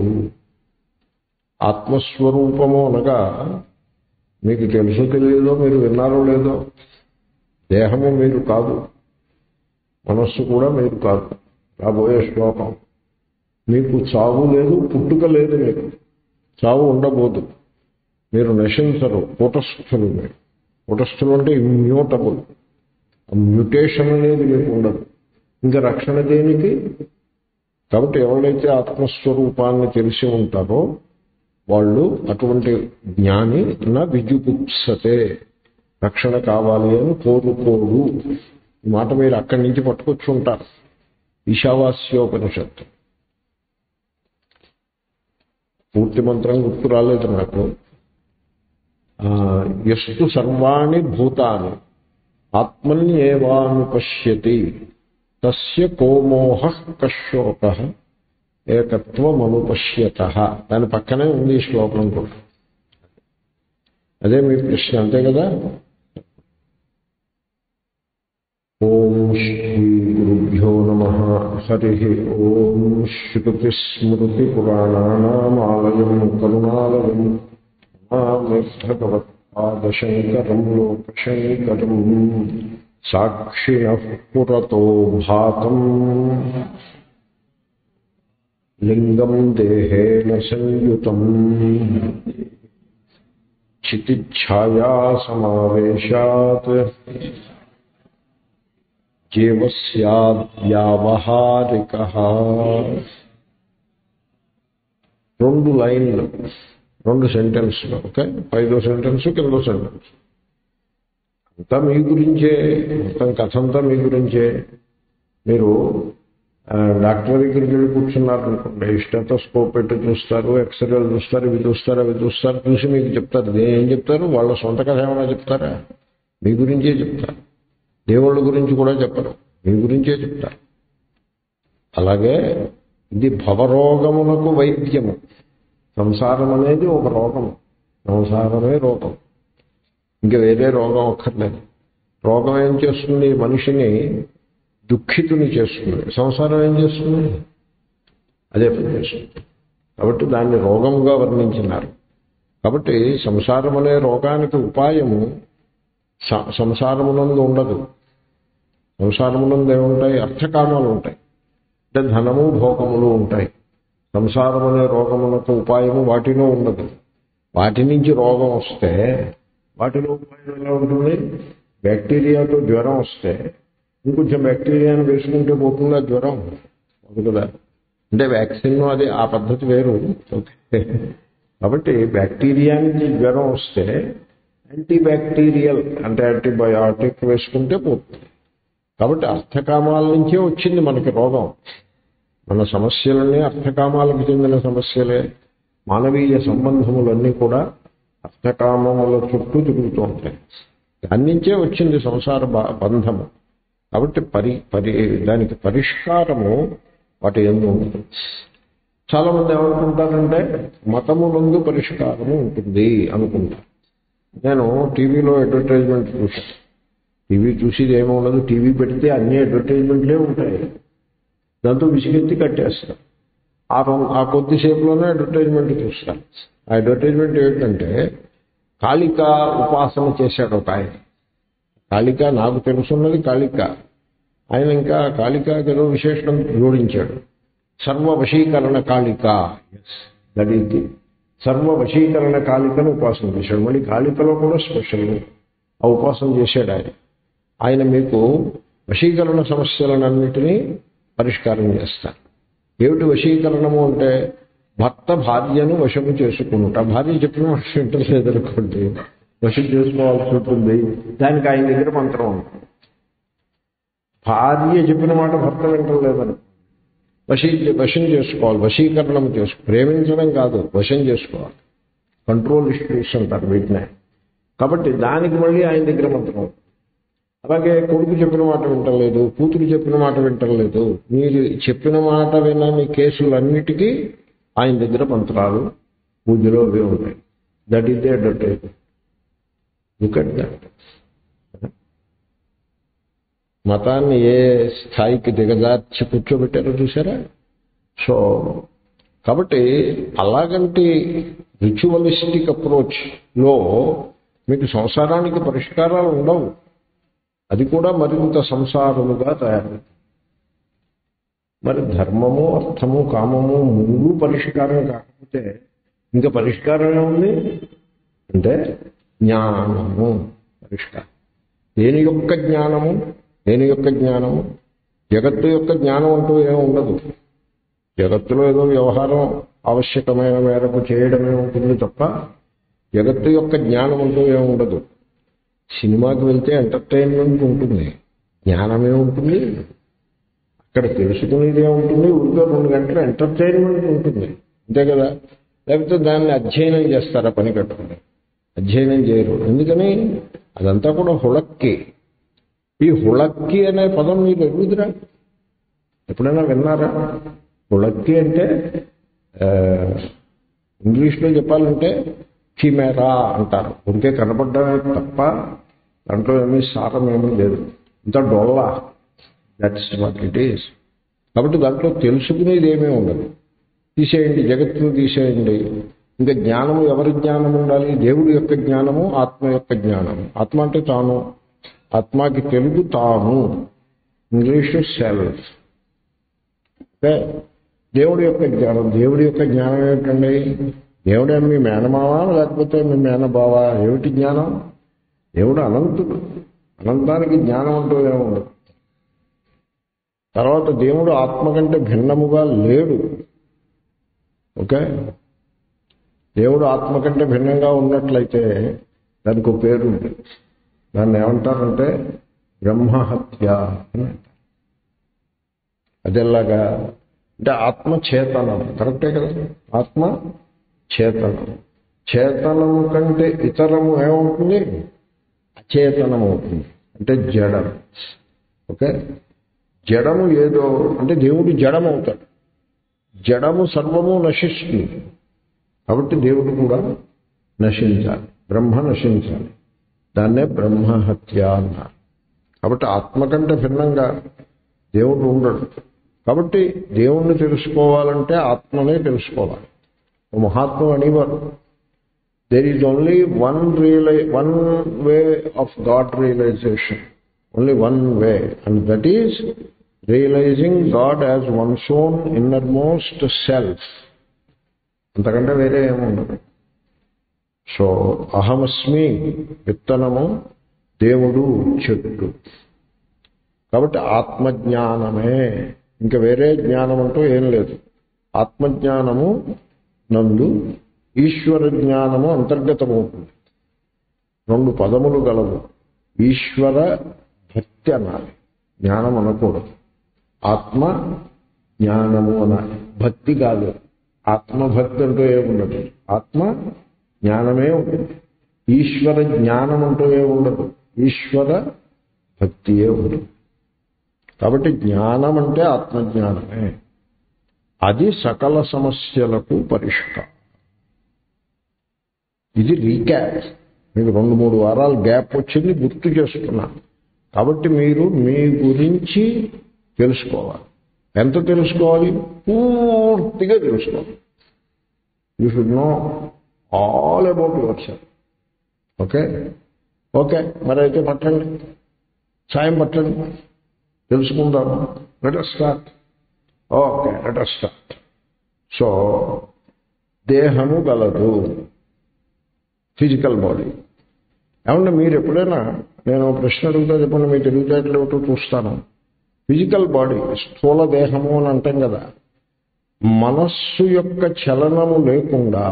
ఆత్మస్వరూపము అనగా మీకు తెలుసో తెలియదో మీరు విన్నారో లేదో దేహము మీరు కాదు మనస్సు కూడా మీరు కాదు రాబోయే శ్లోకం మీకు చావు లేదు పుట్టుక లేదు మీకు చావు ఉండబోదు మీరు నశించరు కూటస్థులు మీరు కూటస్థులు అంటే ఇమ్యూటబుల్ మ్యూటేషన్ అనేది మీకు ఉండదు ఇంకా రక్షణ దేనికి కాబట్టి ఎవరైతే ఆత్మస్వరూపాన్ని తెలిసి ఉంటారో వాళ్ళు అటువంటి జ్ఞాని నా విజుగుప్సతే రక్షణ కావాలి అని కోరుకోడు ఈ మాట మీరు అక్కడి నుంచి పట్టుకొచ్చి ఉంటారు ఈశావాస్యోపనిషత్తు పూర్తి మంత్రం గుర్తు రాలేదు నాకు ఎస్తు సర్వాణి భూతాన్ని ఆత్మన్యేవానుపశ్యతి తస్య కోమోహ కశోక ఏకత్వమనుపశ్యత దాని పక్కనే ఉంది ఈ శ్లోకం కూడా అదే మీ ప్రశ్న అంతే కదా ఓం శ్రీ గురుభ్యో నమ హరి ఓం శ్రుతిస్మృతిపురాణానామాలయం కరుణాలయం నమామి భగవత్పాదశంకరం లోకశంకరం సాక్షిణ పురతో భాతం లింగం దేహేన సంయుతం చితిఛాయా సమావేశాత్ జీవస్యావ్యావహారిక రెండు లైన్లు రెండు సెంటెన్స్లు ఓకే ఐదో సెంటెన్స్ కిందో సెంటెన్స్ అంతా మీ గురించే మొత్తం కథ అంతా మీ గురించే మీరు డాక్టర్ దగ్గరికి వెళ్ళి కూర్చున్నారు అనుకోండి స్టెటోస్కోప్ పెట్టి చూస్తారు ఎక్స్రేలు చూస్తారు ఇవి చూస్తారు అవి చూస్తారు చూసి మీకు చెప్తారు ఏం చెప్తారు వాళ్ళ సొంత కథ ఏమైనా చెప్తారా మీ గురించే చెప్తారు దేవుళ్ళ గురించి కూడా చెప్పరు మీ గురించే చెప్తారు అలాగే ఇది భవరోగములకు వైద్యము సంసారం అనేది ఒక రోగం సంసారమే రోగం ఇంకా వేరే రోగం ఒక్కర్లేదు రోగం ఏం చేస్తుంది మనిషిని దుఃఖితుని చేస్తుంది సంసారం ఏం చేస్తుంది అదే పని చేస్తుంది కాబట్టి దాన్ని రోగముగా వర్ణించినారు కాబట్టి సంసారం అనే రోగానికి ఉపాయము సంసారమునందు ఉండదు సంసారమునందు ఏముంటాయి అర్థకామాలు ఉంటాయి అంటే ధనము భోగములు ఉంటాయి సంసారం అనే రోగములకు ఉపాయము వాటిలో ఉండదు వాటి నుంచి రోగం వస్తే వాటిలో ఉపాయం ఎలా ఉంటుంది బ్యాక్టీరియాతో జ్వరం వస్తే ఇంకొంచెం బ్యాక్టీరియాను వేసుకుంటే పోతుందా జ్వరం అది కదా అంటే వ్యాక్సిన్ అది ఆ పద్ధతి వేరు ఓకే కాబట్టి బ్యాక్టీరియా నుంచి జ్వరం వస్తే యాంటీ బ్యాక్టీరియల్ అంటే యాంటీబయాటిక్ వేసుకుంటే పోతుంది కాబట్టి అర్థకామాల నుంచే వచ్చింది మనకి రోగం మన సమస్యలన్నీ అర్థకామాలకు చెందిన సమస్యలే మానవీయ సంబంధములన్నీ కూడా అర్థకామముల చుట్టూ తిరుగుతూ ఉంటాయి దాని నుంచే వచ్చింది సంసార బంధము కాబట్టి పరి పరి దానికి పరిష్కారము వాటి ఎందు ఉంటుంది చాలా మంది ఏమనుకుంటారంటే మతములందు పరిష్కారము ఉంటుంది అనుకుంటారు నేను టీవీలో అడ్వర్టైజ్మెంట్ చూశాను టీవీ చూసేది ఏమీ ఉండదు టీవీ పెడితే అన్ని అడ్వర్టైజ్మెంట్లే ఉంటాయి దాంతో విసిగెత్తి కట్టేస్తాం ఆ ఆ కొద్దిసేపులోనే అడ్వర్టైజ్మెంట్ చూస్తాను ఆ అడ్వర్టైజ్మెంట్ ఏంటంటే కాళిక ఉపాసన చేశాడు ఒక ఆయన కాళిక నాకు తెలుసున్నది కాళిక ఆయన ఇంకా కాళిక ఏదో విశేషణం జోడించాడు సర్వ వశీకరణ కాళిక దట్ ఈస్ ది సర్వ వశీకరణ కాళికను ఉపాసన చేశాడు మళ్ళీ కాళికలో కూడా స్పెషల్ ఆ ఉపాసన చేశాడు ఆయన ఆయన మీకు వశీకరణ సమస్యలన్నింటినీ పరిష్కారం చేస్తారు ఏమిటి వశీకరణము అంటే భర్త భార్యను వశము చేసుకుంటా భార్య చెప్పిన మాట వింటలేదనుకోండి వశం చేసుకోవాల్సి ఉంటుంది దానికి ఆయన దగ్గర మంత్రం ఉంటుంది భార్య చెప్పిన మాట భర్త వింటలేదని వశీ వశం చేసుకోవాలి వశీకరణం చేసుకో ప్రేమించడం కాదు వశం చేసుకోవాలి కంట్రోల్ ఇష్యూస్ అంటారు వీటినే కాబట్టి దానికి మళ్ళీ ఆయన దగ్గర మంత్రం అలాగే కొడుకు చెప్పిన మాట వింటలేదు కూతురు చెప్పిన మాట వింటలేదు మీరు చెప్పిన మాట వినని కేసులన్నిటికీ ఆయన దగ్గర మంత్రాలు పూజలో అవి ఉంటాయి that is the advertise look at that మతాన్ని ఏ స్థాయికి దిగజార్చి కూర్చోబెట్టారో చూసారా సో కాబట్టి అలాగంటి రిచువలిస్టిక్ అప్రోచ్లో మీకు సంసారానికి పరిష్కారాలు ఉండవు అది కూడా మరింత సంసారముగా తయారు మరి ధర్మము అర్థము కామము మూడు పరిష్కారం కాకపోతే ఇంకా పరిష్కారం ఏముంది అంటే జ్ఞానము పరిష్కారం దేని యొక్క జ్ఞానము దేని యొక్క జ్ఞానము జగత్తు యొక్క జ్ఞానం అంటూ ఏమి ఉండదు జగత్తులో ఏదో వ్యవహారం ఆవశ్యకమైన మేరకు చేయడమే ఉంటుంది తప్ప జగత్తు యొక్క జ్ఞానం అంటూ ఏమి ఉండదు సినిమాకి వెళ్తే ఎంటర్టైన్మెంట్ ఉంటుంది జ్ఞానమే ఉంటుంది అక్కడ తెలుసుకునేదే ఉంటుంది ఊరికే రెండు గంటలు ఎంటర్టైన్మెంట్ ఉంటుంది అంతే కదా లేకపోతే దాన్ని అధ్యయనం చేస్తారా పని కట్టుకుని అధ్యయనం చేయరు ఎందుకని అదంతా కూడా హుళక్కి ఈ హుళక్కి అనే పదం మీరు ఎరుగుదురా ఎప్పుడైనా విన్నారా హుళక్కి అంటే ఆ, ఇంగ్లీష్లో చెప్పాలంటే కిమెరా అంటారు ఉంటే కనపడమే తప్ప దాంట్లో ఏమీ సారం ఏమీ లేదు ఇంత డొల్లా దట్స్ వాట్ ఇట్ ఈస్ కాబట్టి దాంట్లో తెలుసుకునేది ఏమీ ఉండదు తీసేయండి జగత్తును తీసేయండి ఇంకా జ్ఞానము ఎవరి జ్ఞానం ఉండాలి దేవుడి యొక్క జ్ఞానము ఆత్మ యొక్క జ్ఞానము ఆత్మ అంటే తాను ఆత్మకి తెలుగు తాను ఇంగ్లీషు సెల్ఫ్ ఓకే దేవుడి యొక్క జ్ఞానం దేవుడి యొక్క జ్ఞానం ఏమిటండి దేవుడే మీ మేనమావా లేకపోతే మీ మేనబావా ఏమిటి జ్ఞానం దేవుడు అనంతుడు అనంతానికి జ్ఞానం అంటూ ఏముండదు తర్వాత దేవుడు ఆత్మ కంటే భిన్నముగా లేడు ఓకే దేవుడు ఆత్మ కంటే భిన్నంగా ఉన్నట్లయితే దానికి ఒక పేరు ఉంది దాన్ని ఏమంటారంటే బ్రహ్మహత్య అని అంటారు అదెలాగా అంటే ఆత్మ చేతనం కరెక్టే కదా ఆత్మ చేతనం చేతనము కంటే ఇతరము ఏమవుతుంది అచేతనం అవుతుంది అంటే జడం ఓకే జడము ఏదో అంటే దేవుడు జడం అవుతాడు జడము సర్వము నశిస్తుంది కాబట్టి దేవుడు కూడా నశించాలి బ్రహ్మ నశించాలి దాన్నే బ్రహ్మహత్య అన్నారు కాబట్టి ఆత్మ కంటే భిన్నంగా దేవుడు ఉండడు కాబట్టి దేవుణ్ణి తెలుసుకోవాలంటే ఆత్మనే తెలుసుకోవాలి ఓ మహాత్ములు అనేవారు there is only one real one way of God realization only one way and that is realizing God as one own innermost self అంతకంటే వేరే ఏముండదు సో అహమస్మి విత్తనము దేవుడు చెట్టు కాబట్టి ఆత్మజ్ఞానమే ఇంకా వేరే జ్ఞానం అంటూ ఏం లేదు ఆత్మజ్ఞానము నందు ఈశ్వర జ్ఞానము అంతర్గతమవుతుంది రెండు పదములు గలవు ఈశ్వర భక్తి అనాలి జ్ఞానం అనకూడదు ఆత్మ జ్ఞానము అనాలి భక్తి కాదు ఆత్మభక్తి అంటూ ఏముండదు ఆత్మ జ్ఞానమే ఉంటుంది ఈశ్వర జ్ఞానం అంటూ ఏముండదు ఈశ్వర భక్తియే ఉంటుంది కాబట్టి జ్ఞానం అంటే ఆత్మజ్ఞానమే అది సకల సమస్యలకు పరిష్కారం ఇది రీక్యాప్ మీకు రెండు మూడు వారాలు గ్యాప్ వచ్చింది గుర్తు చేస్తున్నాను కాబట్టి మీరు మీ గురించి తెలుసుకోవాలి ఎంత తెలుసుకోవాలి పూర్తిగా తెలుసుకోవాలి you should know all about yourself okay okay మరి అయితే పట్టండి సాయం పట్టండి తెలుసుకుందాము let start okay let start so దేహము గలదు ఫిజికల్ బాడీ ఏమన్నా మీరు ఎప్పుడైనా నేను ఒక ప్రశ్న అడుగుతా చెప్పండి మీ తెలివితేటలు ఏమిటో చూస్తాను ఫిజికల్ బాడీ స్థూల దేహము అని అంటాం కదా మనస్సు యొక్క చలనము లేకుండా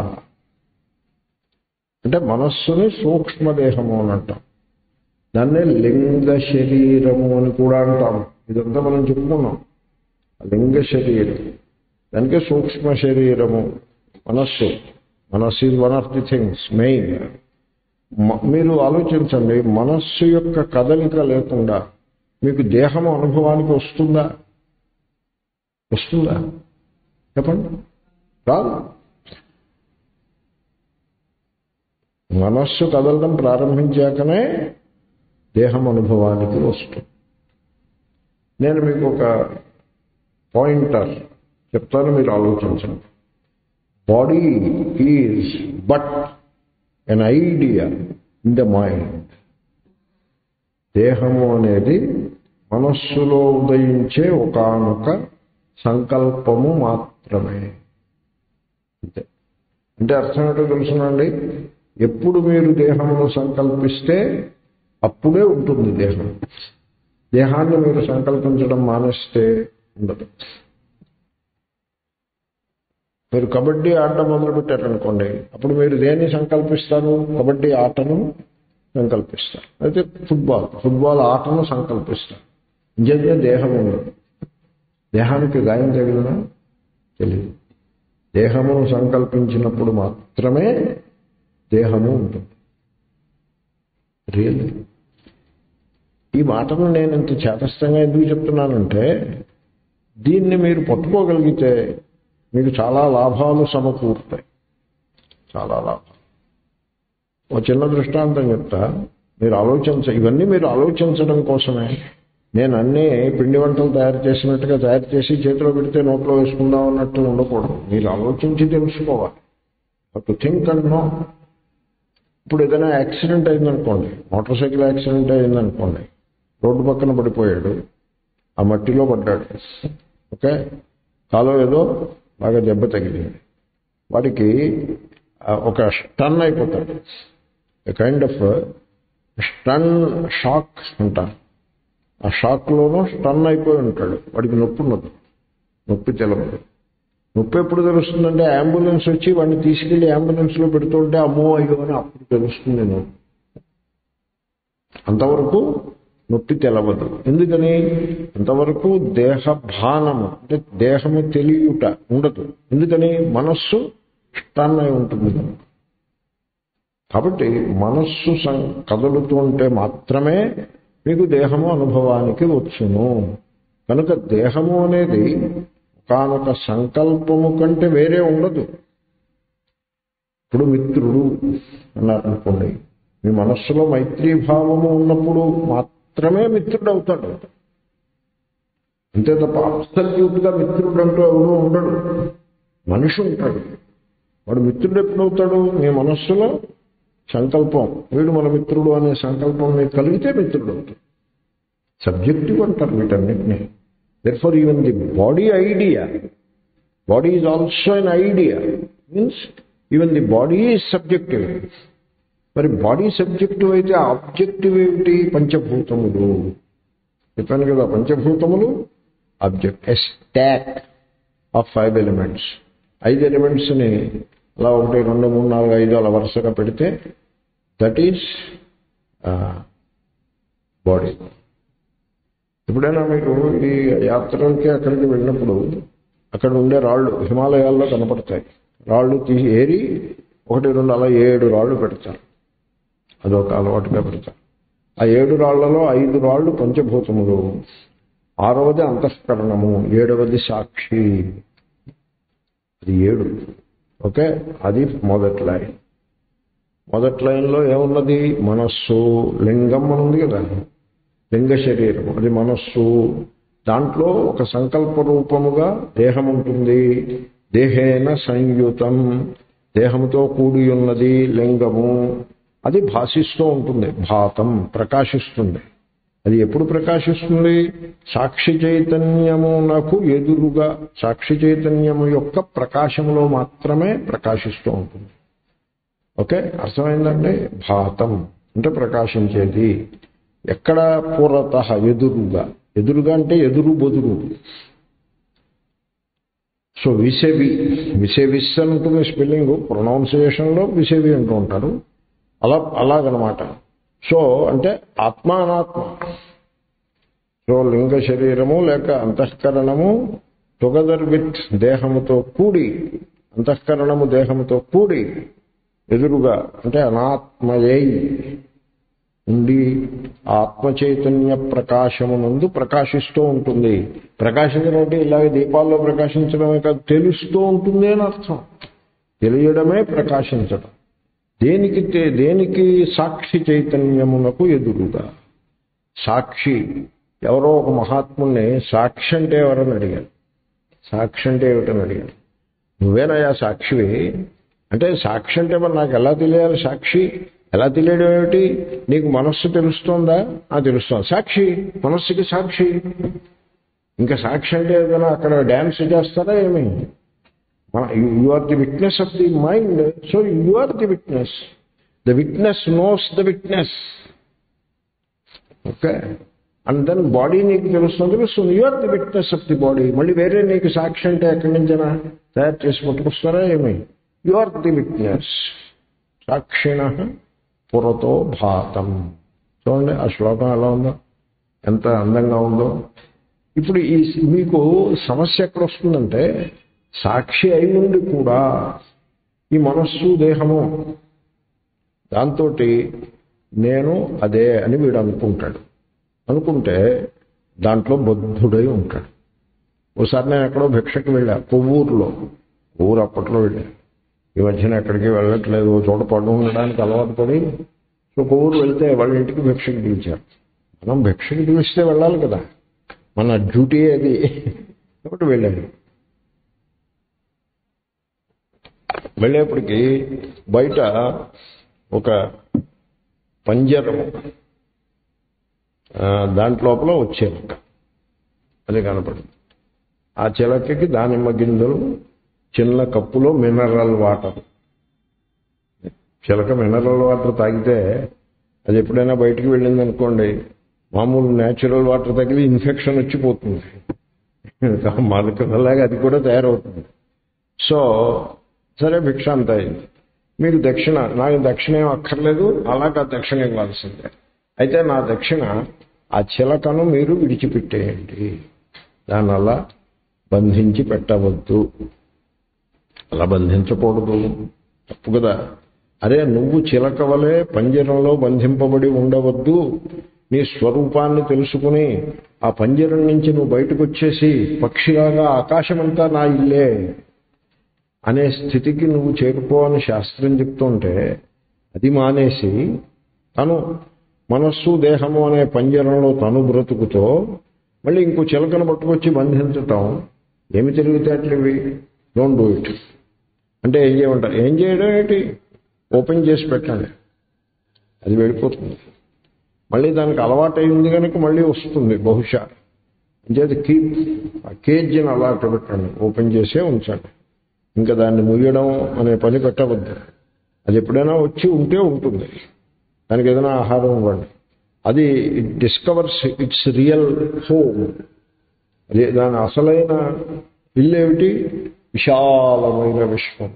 అంటే మనస్సుని సూక్ష్మదేహము అని అంటాం దాన్నే లింగ శరీరము అని కూడా అంటాం ఇదంతా మనం చెప్పుకున్నాం లింగ శరీరం దానికే సూక్ష్మ శరీరము మనస్సు మనస్సు is one of the things main మీరు ఆలోచించండి మనస్సు యొక్క కదలిక లేకుండా మీకు దేహము అనుభవానికి వస్తుందా వస్తుందా చెప్పండి రాదు మనస్సు కదలడం ప్రారంభించాకనే దేహం అనుభవానికి వస్తుంది నేను మీకు ఒక పాయింటర్ చెప్తాను మీరు ఆలోచించండి body is but an idea in the mind దేహము అనేది మనస్సులో ఉదయించే ఒకనొక సంకల్పము మాత్రమే అంతే అంటే అర్థం ఏంటో తెలుసునండి ఎప్పుడు మీరు దేహమును సంకల్పిస్తే అప్పుడే ఉంటుంది దేహం దేహాన్ని మీరు సంకల్పించడం మానేస్తే ఉండదు మీరు కబడ్డీ ఆడడం మొదలుపెట్టారనుకోండి అప్పుడు మీరు దేన్ని సంకల్పిస్తారు కబడ్డీ ఆటను సంకల్పిస్తారు అయితే ఫుట్బాల్ ఫుట్బాల్ ఆటను సంకల్పిస్తారు ఇంకేంటే దేహం ఉండదు దేహానికి గాయం తగిలినా తెలియదు దేహమును సంకల్పించినప్పుడు మాత్రమే దేహము ఉంటుంది రియల్లీ ఈ మాటను నేను ఇంత చేతస్థంగా ఎందుకు చెప్తున్నానంటే దీన్ని మీరు పట్టుకోగలిగితే మీకు చాలా లాభాలు సమకూరుతాయి చాలా లాభాలు ఒక చిన్న దృష్టాంతం చెప్తా మీరు ఆలోచించ ఇవన్నీ మీరు ఆలోచించడం కోసమే నేను అన్నీ పిండి వంటలు తయారు చేసినట్టుగా తయారు చేసి చేతిలో పెడితే నోట్లో వేసుకుందాం అన్నట్టు ఉండకూడదు మీరు ఆలోచించి తెలుసుకోవాలి టు థింక్ అండ్ నో ఇప్పుడు ఏదైనా యాక్సిడెంట్ అయిందనుకోండి మోటార్ సైకిల్ యాక్సిడెంట్ అయిందనుకోండి రోడ్డు పక్కన పడిపోయాడు ఆ మట్టిలో పడ్డాడు ఓకే కాలో ఏదో బాగా దెబ్బ తగిలింది వాడికి ఒక స్టన్ అయిపోతాడు కైండ్ ఆఫ్ స్టన్ షాక్ అంటారు ఆ షాక్లోనూ స్టన్ అయిపోయి ఉంటాడు వాడికి నొప్పి ఉండదు నొప్పి తెలవదు నొప్పి ఎప్పుడు తెలుస్తుందంటే అంబులెన్స్ వచ్చి వాడిని తీసుకెళ్లి అంబులెన్స్లో పెడుతుంటే అమ్మో అయ్యో అని అప్పుడు తెలుస్తుంది నొప్పి అంతవరకు నొప్పి తెలవదు ఎందుకని అంతవరకు దేహ భానము అంటే దేహము తెలియుట ఉండదు ఎందుకని మనస్సు స్టన్ అయి ఉంటుంది కాబట్టి మనస్సు కదులుతూ ఉంటే మాత్రమే మీకు దేహము అనుభవానికి వచ్చును కనుక దేహము అనేది ఒకనొక సంకల్పము కంటే వేరే ఉండదు ఇప్పుడు మిత్రుడు అన్నారనుకోండి మీ మనస్సులో మైత్రీభావము ఉన్నప్పుడు మాత్రమే మిత్రుడు అవుతాడు అంతే తప్ప అబ్సల్యూట్గా మిత్రుడు అంటూ ఎవడూ ఉండడు మనిషి ఉంటాడు వాడు మిత్రుడు ఎప్పుడవుతాడు మీ మనస్సులో సంకల్పం వీడు మన మిత్రుడు అనే సంకల్పం మీకు కలిగితే మిత్రుడు అవుతాడు సబ్జెక్టివ్ అంటారు వీటన్నిటిని therefore even the body idea body is also an idea means even the body is subjective మరి బాడీ సబ్జెక్టివ్ అయితే ఆబ్జెక్టివ్ ఏమిటి పంచభూతములు చెప్పాను కదా పంచభూతములు object a stack of five elements ఐదు ఎలిమెంట్స్ని అలా ఒకటి రెండు మూడు నాలుగు ఐదు అలా వరుసగా పెడితే దట్ ఈస్ బాడీ ఎప్పుడైనా మీకు ఈ యాత్రలకి అక్కడికి వెళ్ళినప్పుడు అక్కడ ఉండే రాళ్ళు హిమాలయాల్లో కనపడతాయి రాళ్ళు తీసి ఏరి ఒకటి రెండు అలా ఏడు రాళ్ళు పెడతారు అదొక అలవాటుగా పెడతారు ఆ ఏడు రాళ్లలో ఐదు రాళ్ళు పంచభూతములు ఆరవది అంతఃకరణము ఏడవది సాక్షి అది ఏడు ఓకే అది మొదటి లైన్ మొదటి లైన్లో ఏమున్నది మనస్సు లింగం అని ఉంది కదా లింగ శరీరం అది మనస్సు దాంట్లో ఒక సంకల్ప రూపముగా దేహం ఉంటుంది దేహేన సంయుతం దేహంతో కూడి ఉన్నది లింగము అది భాషిస్తూ ఉంటుంది భాతం ప్రకాశిస్తుంది అది ఎప్పుడు ప్రకాశిస్తుంది సాక్షి చైతన్యమునకు ఎదురుగా సాక్షి చైతన్యము యొక్క ప్రకాశములో మాత్రమే ప్రకాశిస్తూ ఉంటుంది ఓకే అర్థమైందండి భాతం అంటే ప్రకాశించేది ఎక్కడ పూర్వత ఎదురుగా ఎదురుగా అంటే ఎదురు బొదురు సో విసేవి విసేవిస్ అని ఉంటుంది స్పెల్లింగ్ ప్రొనౌన్సియేషన్లో విసేవి అంటూ ఉంటారు అలా అలాగనమాట సో అంటే ఆత్మ అనాత్మ సో లింగ శరీరము లేక అంతఃకరణము టుగదర్ విత్ దేహముతో కూడి అంతఃకరణము దేహముతో కూడి ఎదురుగా అంటే అనాత్మయై ఉండి ఆత్మ చైతన్య ప్రకాశమునందు ప్రకాశిస్తూ ఉంటుంది ప్రకాశించడం అంటే ఇలాగ దీపాల్లో ప్రకాశించడమే కాదు తెలుస్తూ ఉంటుంది అని అర్థం తెలియడమే ప్రకాశించడం దేనికి దేనికి సాక్షి చైతన్యమునకు ఎదురుగా సాక్షి ఎవరో ఒక మహాత్ముల్ని సాక్షి అంటే ఎవరని అడిగారు సాక్షి అంటే ఏమిటని అడిగారు నువ్వేనయ్యా సాక్షివి అంటే సాక్షి అంటే మరి నాకు ఎలా తెలియాలి సాక్షి ఎలా తెలియడం ఏమిటి నీకు మనస్సు తెలుస్తోందా ఆ తెలుస్తోంది సాక్షి మనస్సుకి సాక్షి ఇంకా సాక్షి అంటే ఏదైనా అక్కడ డ్యాన్స్ చేస్తారా ఏమి you are the witness of the mind so you are the witness the witness knows the witness okay and then body నీకు తెలుస్తుంది తెలుస్తుంది you are the witness of the body మళ్ళీ వేరే నీకు సాక్షి అంటే ఎక్కడి నుంచైనా తయారు చేసి పట్టుకొస్తారా ఏమి యు ఆర్ ది విట్నెస్ సాక్షిణ పురతో భాతం చూడండి ఆ శ్లోకం ఎలా ఉందో ఎంత అందంగా ఉందో ఇప్పుడు ఈ మీకు సమస్య ఎక్కడ వస్తుందంటే సాక్షి అయి ఉండి కూడా ఈ మనస్సు దేహము దాంతో నేను అదే అని వీడు అనుకుంటాడు అనుకుంటే దాంట్లో బద్ధుడై ఉంటాడు ఓసారి నేను ఎక్కడో భిక్షకి వెళ్ళా కొవ్వూరులో కొవ్వూరు అప్పట్లో వెళ్ళా ఈ మధ్యన ఎక్కడికి వెళ్ళట్లేదు ఓ చోట పడు ఉండడానికి అలవాటు పడి సో కొవ్వూరు వెళ్తే వాళ్ళ ఇంటికి భిక్షకి పిలిచారు మనం భిక్షకి పిలిస్తే వెళ్ళాలి కదా మన డ్యూటీ అది కాబట్టి వెళ్ళాను వెళ్ళేప్పటికి బయట ఒక పంజరము దాంట్లోపల వచ్చేలక అది కనపడింది ఆ చిలకకి దానిమ్మ గింజలు చిన్న కప్పులో మినరల్ వాటర్ చిలక మినరల్ వాటర్ తాగితే అది ఎప్పుడైనా బయటికి వెళ్ళింది అనుకోండి మామూలు న్యాచురల్ వాటర్ తగిలి ఇన్ఫెక్షన్ వచ్చిపోతుంది మనకులాగా అది కూడా తయారవుతుంది సో సరే భిక్ష అంత అయింది మీకు దక్షిణ నాకు దక్షిణ ఏం అక్కర్లేదు అలాగా దక్షిణ ఇవ్వాల్సిందే అయితే నా దక్షిణ ఆ చిలకను మీరు విడిచిపెట్టేయండి దానివల్ల బంధించి పెట్టవద్దు అలా బంధించకూడదు తప్పు కదా అరే నువ్వు చిలక వలె పంజరంలో బంధింపబడి ఉండవద్దు నీ స్వరూపాన్ని తెలుసుకుని ఆ పంజరం నుంచి నువ్వు బయటకు వచ్చేసి పక్షిలాగా ఆకాశమంతా నా ఇల్లే అనే స్థితికి నువ్వు చేరుకో అని శాస్త్రం చెప్తుంటే అది మానేసి తను మనస్సు దేహము అనే పంజరంలో తను బ్రతుకుతో మళ్ళీ ఇంకో చిలకను పట్టుకొచ్చి బంధించటం ఏమి తెలివితేటలు ఇవి డోంట్ డూ ఇట్ అంటే ఏం చేయమంటారు ఏం చేయడం ఏంటి ఓపెన్ చేసి పెట్టండి అది వెళ్ళిపోతుంది మళ్ళీ దానికి అలవాటు ఉంది కనుక మళ్ళీ వస్తుంది బహుశా అంచేది కీప్ ఆ కేజీని అలా పెట్టండి ఓపెన్ చేసే ఉంచండి ఇంకా దాన్ని ముయ్యడం అనే పని పెట్టవద్దు అది ఎప్పుడైనా వచ్చి ఉంటే ఉంటుంది దానికి ఏదైనా ఆహారం ఇవ్వండి అది it discovers its real home అది దాని అసలైన ఇల్లు ఏమిటి విశాలమైన విశ్వం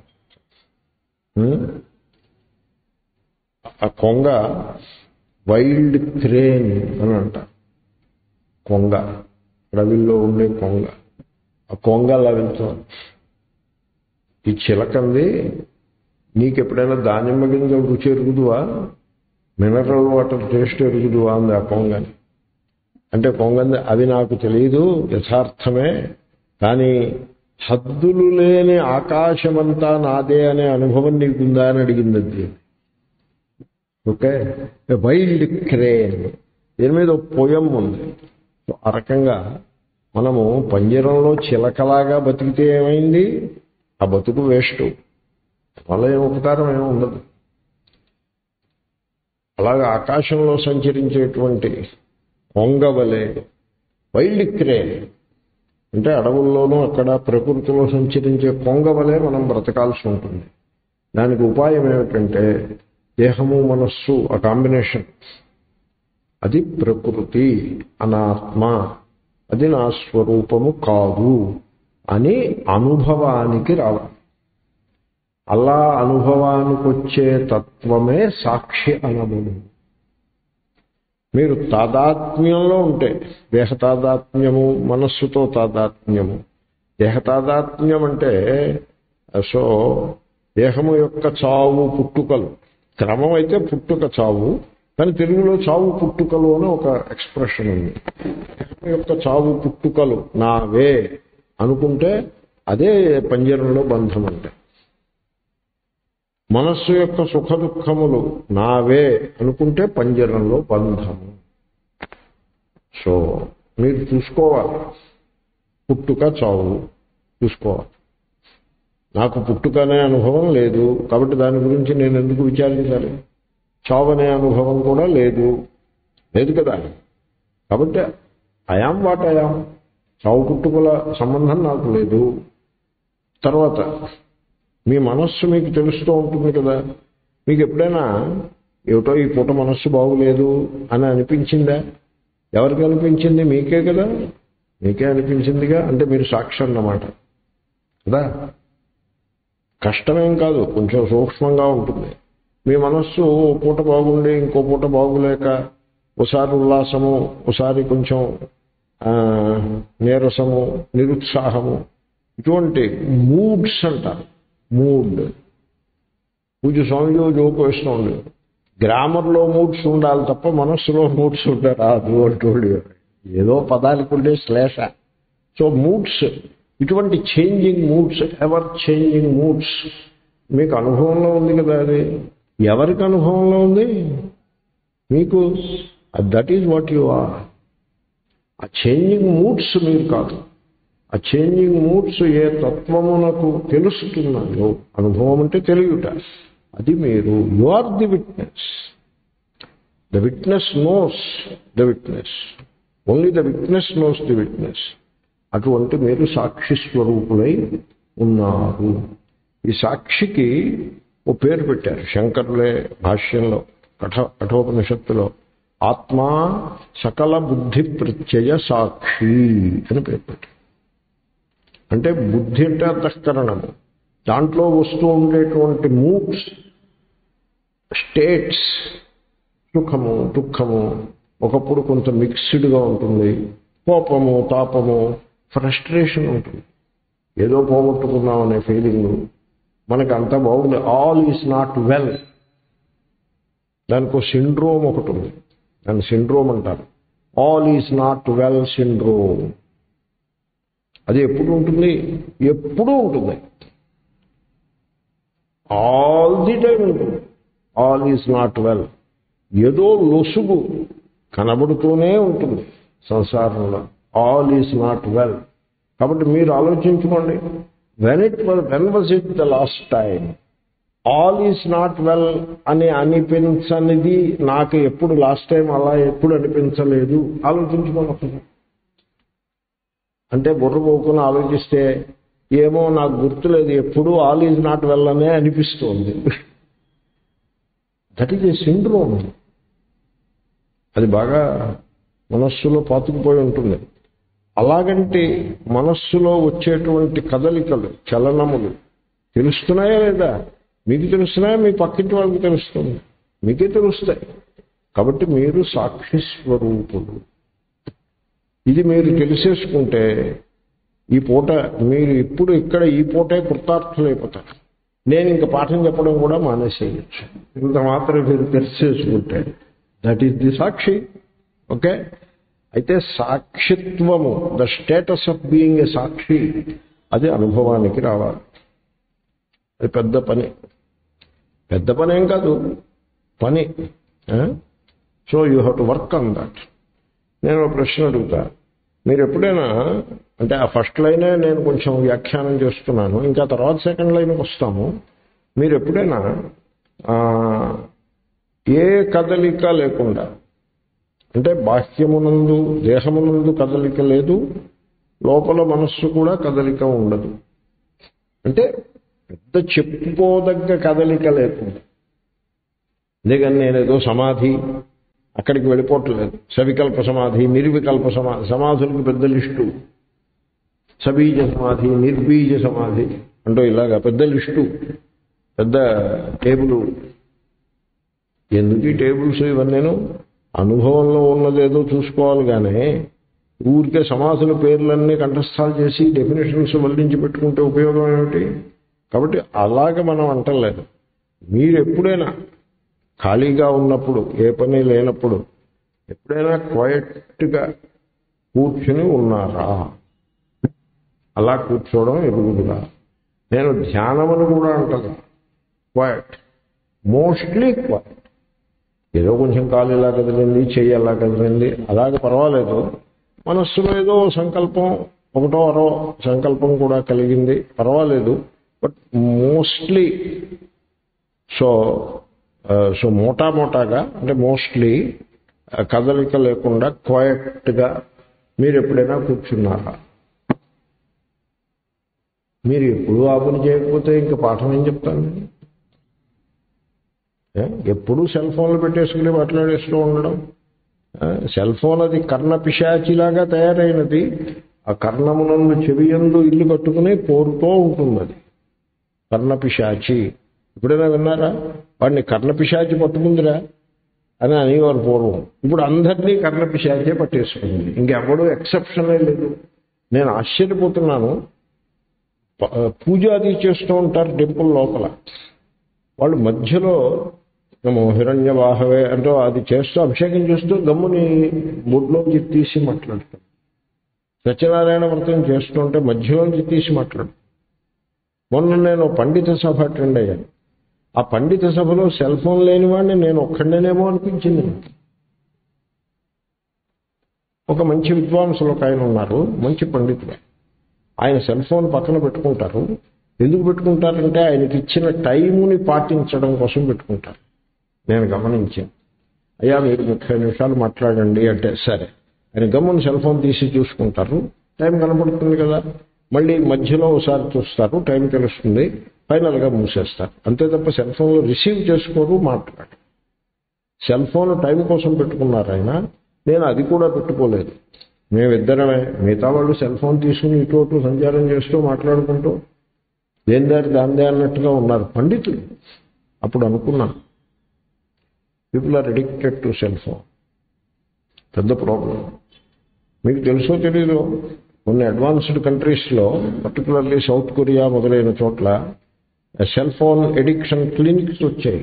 ఆ కొంగ వైల్డ్ క్రేన్ అని అంట కొంగ అడవిలో ఉండే కొంగ ఆ కొంగ అలా వెళ్తుంది ఈ చిలకంది నీకు ఎప్పుడైనా దానిమ్మ గింజ రుచి ఎరుగుదువా మినరల్ వాటర్ టేస్ట్ ఎరుగుదువా అంది ఆ కొంగని అంటే కొంగంది అవి నాకు తెలియదు యథార్థమే కానీ హద్దులు లేని ఆకాశమంతా నాదే అనే అనుభవం నీకుందా అని అడిగింది అది ఓకే వైల్డ్ క్రేన్ దీని మీద పోయం ఉంది ఆ రకంగా మనము పంజరంలో చిలకలాగా బతికితే ఏమైంది ఆ బతుకు వేస్ట్ వల్ల ఏం ఉపకారం ఏమి ఉండదు అలాగే ఆకాశంలో సంచరించేటువంటి కొంగవలే వైల్డ్ క్రేన్ అంటే అడవుల్లోనూ అక్కడ ప్రకృతిలో సంచరించే కొంగవలే మనం బ్రతకాల్సి ఉంటుంది దానికి ఉపాయం ఏమిటంటే దేహము మనస్సు ఆ కాంబినేషన్ అది ప్రకృతి అనాత్మ అది నా స్వరూపము కాదు అని అనుభవానికి రావాలి అలా అనుభవానికి వచ్చే తత్వమే సాక్షి అనబడు మీరు తాదాత్మ్యంలో ఉంటే దేహ తాదాత్మ్యము మనస్సుతో తాదాత్మ్యము దేహ తాదాత్మ్యం అంటే సో దేహము యొక్క చావు పుట్టుకలు క్రమం అయితే పుట్టుక చావు కానీ తెలుగులో చావు పుట్టుకలు అని ఒక ఎక్స్ప్రెషన్ ఉంది దేహం యొక్క చావు పుట్టుకలు నావే అనుకుంటే అదే పంజరంలో బంధం అంటే మనస్సు యొక్క సుఖ దుఃఖములు నావే అనుకుంటే పంజరంలో బంధము సో మీరు చూసుకోవాలి పుట్టుక చావు చూసుకోవాలి నాకు పుట్టుకనే అనుభవం లేదు కాబట్టి దాని గురించి నేను ఎందుకు విచారించాలి చావనే అనుభవం కూడా లేదు లేదు కదా కాబట్టి అయాం వాట్ అయాం చావు పుట్టుకల సంబంధం నాకు లేదు తర్వాత మీ మనస్సు మీకు తెలుస్తూ ఉంటుంది కదా మీకు ఎప్పుడైనా ఏమిటో ఈ పూట మనస్సు బాగులేదు అని అనిపించిందా ఎవరికి అనిపించింది మీకే కదా మీకే అనిపించిందిగా అంటే మీరు సాక్షి అన్నమాట కదా కష్టమేం కాదు కొంచెం సూక్ష్మంగా ఉంటుంది మీ మనస్సు ఓ పూట బాగుండి ఇంకో పూట బాగులేక ఒకసారి ఉల్లాసము ఒకసారి కొంచెం ఆ, నీరసము నిరుత్సాహము ఇటువంటి మూడ్స్ అంటారు మూడ్ పూజ స్వామిజీ జోకు వేస్తూ ఉండేది గ్రామర్లో మూడ్స్ ఉండాలి తప్ప మనస్సులో మూడ్స్ ఉంటారు రాదు అంటూ ఏదో పదాలకు ఉండే శ్లేష సో మూడ్స్ ఇటువంటి changing moods ever changing moods మీకు అనుభవంలో ఉంది కదా అది ఎవరికి అనుభవంలో ఉంది మీకు that is what you are ఆ చేంజింగ్ మూడ్స్ మీరు కాదు ఆ చేంజింగ్ మూడ్స్ ఏ తత్వమునకు తెలుస్తున్నాయో అనుభవం అంటే తెలియట అది మీరు you are the witness the witness knows the witness only the witness knows the witness అటువంటి మీరు సాక్షి స్వరూపులై ఉన్నారు ఈ సాక్షికి ఓ పేరు పెట్టారు శంకరులే భాష్యంలో కఠ కఠోపనిషత్తులో ఆత్మ సకల బుద్ధి ప్రత్యయ సాక్షి అని పేరు పెట్టారు అంటే బుద్ధి అంటే అంతఃకరణము దాంట్లో వస్తూ ఉండేటువంటి మూడ్స్ స్టేట్స్ సుఖము దుఃఖము ఒకప్పుడు కొంత మిక్స్డ్గా ఉంటుంది కోపము తాపము ఫ్రస్ట్రేషన్ ఉంటుంది ఏదో పోగొట్టుకున్నాం అనే ఫీలింగ్ మనకి అంతా బాగుంది ఆల్ ఈజ్ నాట్ వెల్ దానికి సిండ్రోమ్ ఒకటి ఉంది దాన్ని సిండ్రోమ్ అంటారు all is not well syndrome అది ఎప్పుడు ఉంటుంది ఎప్పుడూ ఉంటుంది ఆల్ ది టైం ఉంటుంది ఆల్ ఈజ్ నాట్ వెల్ ఏదో లొసుగు కనబడుతూనే ఉంటుంది సంసారంలో ఆల్ ఈజ్ నాట్ వెల్ కాబట్టి మీరు ఆలోచించుకోండి when it when was it the last time all is not well అని అనిపించనిది నాకు ఎప్పుడు లాస్ట్ టైం అలా ఎప్పుడు అనిపించలేదు ఆలోచించుకోండి ఒకసారి. అంటే బుర్ర పోకుని ఆలోచిస్తే ఏమో నాకు గుర్తులేదు ఎప్పుడు ఆల్ ఈజ్ నాట్ వెల్ అనే అనిపిస్తోంది దట్ ఈజ్ ఏ సిండ్రోమ్ అది బాగా మనస్సులో పాతుకుపోయి ఉంటుంది అలాగంటే మనస్సులో వచ్చేటువంటి కదలికలు చలనములు తెలుస్తున్నాయా లేదా మీకు తెలుస్తున్నాయా మీ పక్కింటి వాళ్ళకి తెలుస్తుంది మీకే తెలుస్తాయి కాబట్టి మీరు సాక్షి స్వరూపులు ఇది మీరు తెలిసేసుకుంటే ఈ పూట మీరు ఇప్పుడు ఇక్కడ ఈ పూటే కృతార్థులైపోతారు నేను ఇంక పాఠం చెప్పడం కూడా మానేసేయచ్చు ఇంత మాత్రం మీరు తెలిసేసుకుంటే దట్ ఈస్ ది సాక్షి ఓకే అయితే సాక్షిత్వము the status of being a సాక్షి అది అనుభవానికి రావాలి అది పెద్ద పని పెద్ద పని ఏం కాదు పని so you have to work on that నేను ఒక ప్రశ్న అడుగుతా మీరు ఎప్పుడైనా అంటే ఆ ఫస్ట్ లైనే నేను కొంచెం వ్యాఖ్యానం చేస్తున్నాను ఇంకా తర్వాత సెకండ్ లైన్కి వస్తాము మీరు ఎప్పుడైనా ఆ, ఏ కదలిక లేకుండా అంటే బాహ్యమునందు దేహమునందు కదలిక లేదు లోపల మనస్సు కూడా కదలిక ఉండదు అంటే పెద్ద చెప్పుకోదగ్గ కదలిక లేకుండా అందుకని నేనేదో సమాధి అక్కడికి వెళ్ళిపోవట్లేదు సవికల్ప సమాధి నిర్వికల్ప సమాధి సమాధులకు పెద్ద లిస్టు సబీజ సమాధి నిర్బీజ సమాధి అంటూ ఇలాగా పెద్ద లిస్టు పెద్ద టేబుల్ ఎందుకు ఈ టేబుల్స్ ఇవన్నీను అనుభవంలో ఉన్నదేదో చూసుకోవాలి కానీ ఊరికే సమాసుల పేర్లన్నీ కంఠస్థాలు చేసి డెఫినేషన్స్ వల్లించి పెట్టుకుంటే ఉపయోగం ఏమిటి కాబట్టి అలాగ మనం అంటలేదు మీరు ఎప్పుడైనా ఖాళీగా ఉన్నప్పుడు ఏ పని లేనప్పుడు ఎప్పుడైనా క్వయట్గా కూర్చుని ఉన్నారా అలా కూర్చోవడం ఎరుగుదురా నేను ధ్యానమని కూడా అంటాను క్వయట్ మోస్ట్లీ క్వయట్ ఏదో కొంచెం కాలు ఇలా కదిలింది చెయ్యి ఎలా కదిలింది అలాగే పర్వాలేదు మనస్సులో ఏదో సంకల్పం ఒకటో అరో సంకల్పం కూడా కలిగింది పర్వాలేదు బట్ మోస్ట్లీ సో సో మోటా మోటాగా అంటే మోస్ట్లీ కదలిక లేకుండా క్వయట్గా మీరు ఎప్పుడైనా కూర్చున్నారా మీరు ఎప్పుడు ఆ పని చేయకపోతే ఇంకా పాఠం ఏం చెప్తాను నేను? ఏ? ఎప్పుడూ సెల్ ఫోన్లు పెట్టేసుకుని మాట్లాడేస్తూ ఉండడం ఆ, సెల్ ఫోన్ అది కర్ణ పిశాచిలాగా తయారైనది ఆ కర్ణమునందు చెవియందు ఇల్లు కట్టుకుని పోరుతూ ఉంటుంది అది కర్ణ పిశాచి ఎప్పుడైనా విన్నారా వాడిని కర్ణ పిశాచి పట్టుకుందిరా అని అనేవారు పూర్వం ఇప్పుడు అందరినీ కర్ణ పిశాచే పట్టేసుకుంది ఇంకెవడూ ఎక్సెప్షనే లేదు నేను ఆశ్చర్యపోతున్నాను ప- పూజ అది చేస్తూ ఉంటారు టెంపుల్ లోపల వాళ్ళు మధ్యలో మేము హిరణ్య వాహవే అంటూ అది చేస్తూ అభిషేకం చేస్తూ గమ్ముని బొడ్లోంచి తీసి మాట్లాడతాం సత్యనారాయణ వ్రతం చేస్తుంటే మధ్యలోంచి తీసి మాట్లాడు మొన్న నేను పండిత సభ అటెండ్ అయ్యాను ఆ పండిత సభలో సెల్ ఫోన్ లేని వాడిని నేను ఒక్కడనేమో అనిపించింది నాకు. ఒక మంచి విద్వాంసులు ఒక ఆయన ఉన్నారు మంచి పండితుడు ఆయన సెల్ ఫోన్ పక్కన పెట్టుకుంటారు ఎందుకు పెట్టుకుంటారంటే ఆయనకి ఇచ్చిన టైముని పాటించడం కోసం పెట్టుకుంటారు నేను గమనించాను అయ్యా మీరు ముప్పై నిమిషాలు మాట్లాడండి అంటే సరే ఆయన గమ్మున సెల్ ఫోన్ తీసి చూసుకుంటారు టైం కనపడుతుంది కదా మళ్ళీ మధ్యలో ఒకసారి చూస్తారు టైం తెలుస్తుంది ఫైనల్గా మూసేస్తారు అంతే తప్ప సెల్ ఫోన్లో రిసీవ్ చేసుకోరు మాట్లాడు సెల్ ఫోన్ టైం కోసం పెట్టుకున్నారు ఆయన నేను అది కూడా పెట్టుకోలేదు మేమిద్దరమే మిగతా వాళ్ళు సెల్ ఫోన్ తీసుకుని ఇటు అటు సంచారం చేస్తూ మాట్లాడుకుంటూ దేని దారి దాందే అన్నట్టుగా ఉన్నారు పండితులు అప్పుడు అనుకున్నాను people are addicted to cell phone పెద్ద ప్రాబ్లం మీకు తెలుసో తెలీదు కొన్ని అడ్వాన్స్డ్ కంట్రీస్లో పర్టికులర్లీ సౌత్ కొరియా మొదలైన చోట్ల సెల్ ఫోన్ ఎడిక్షన్ క్లినిక్స్ వచ్చాయి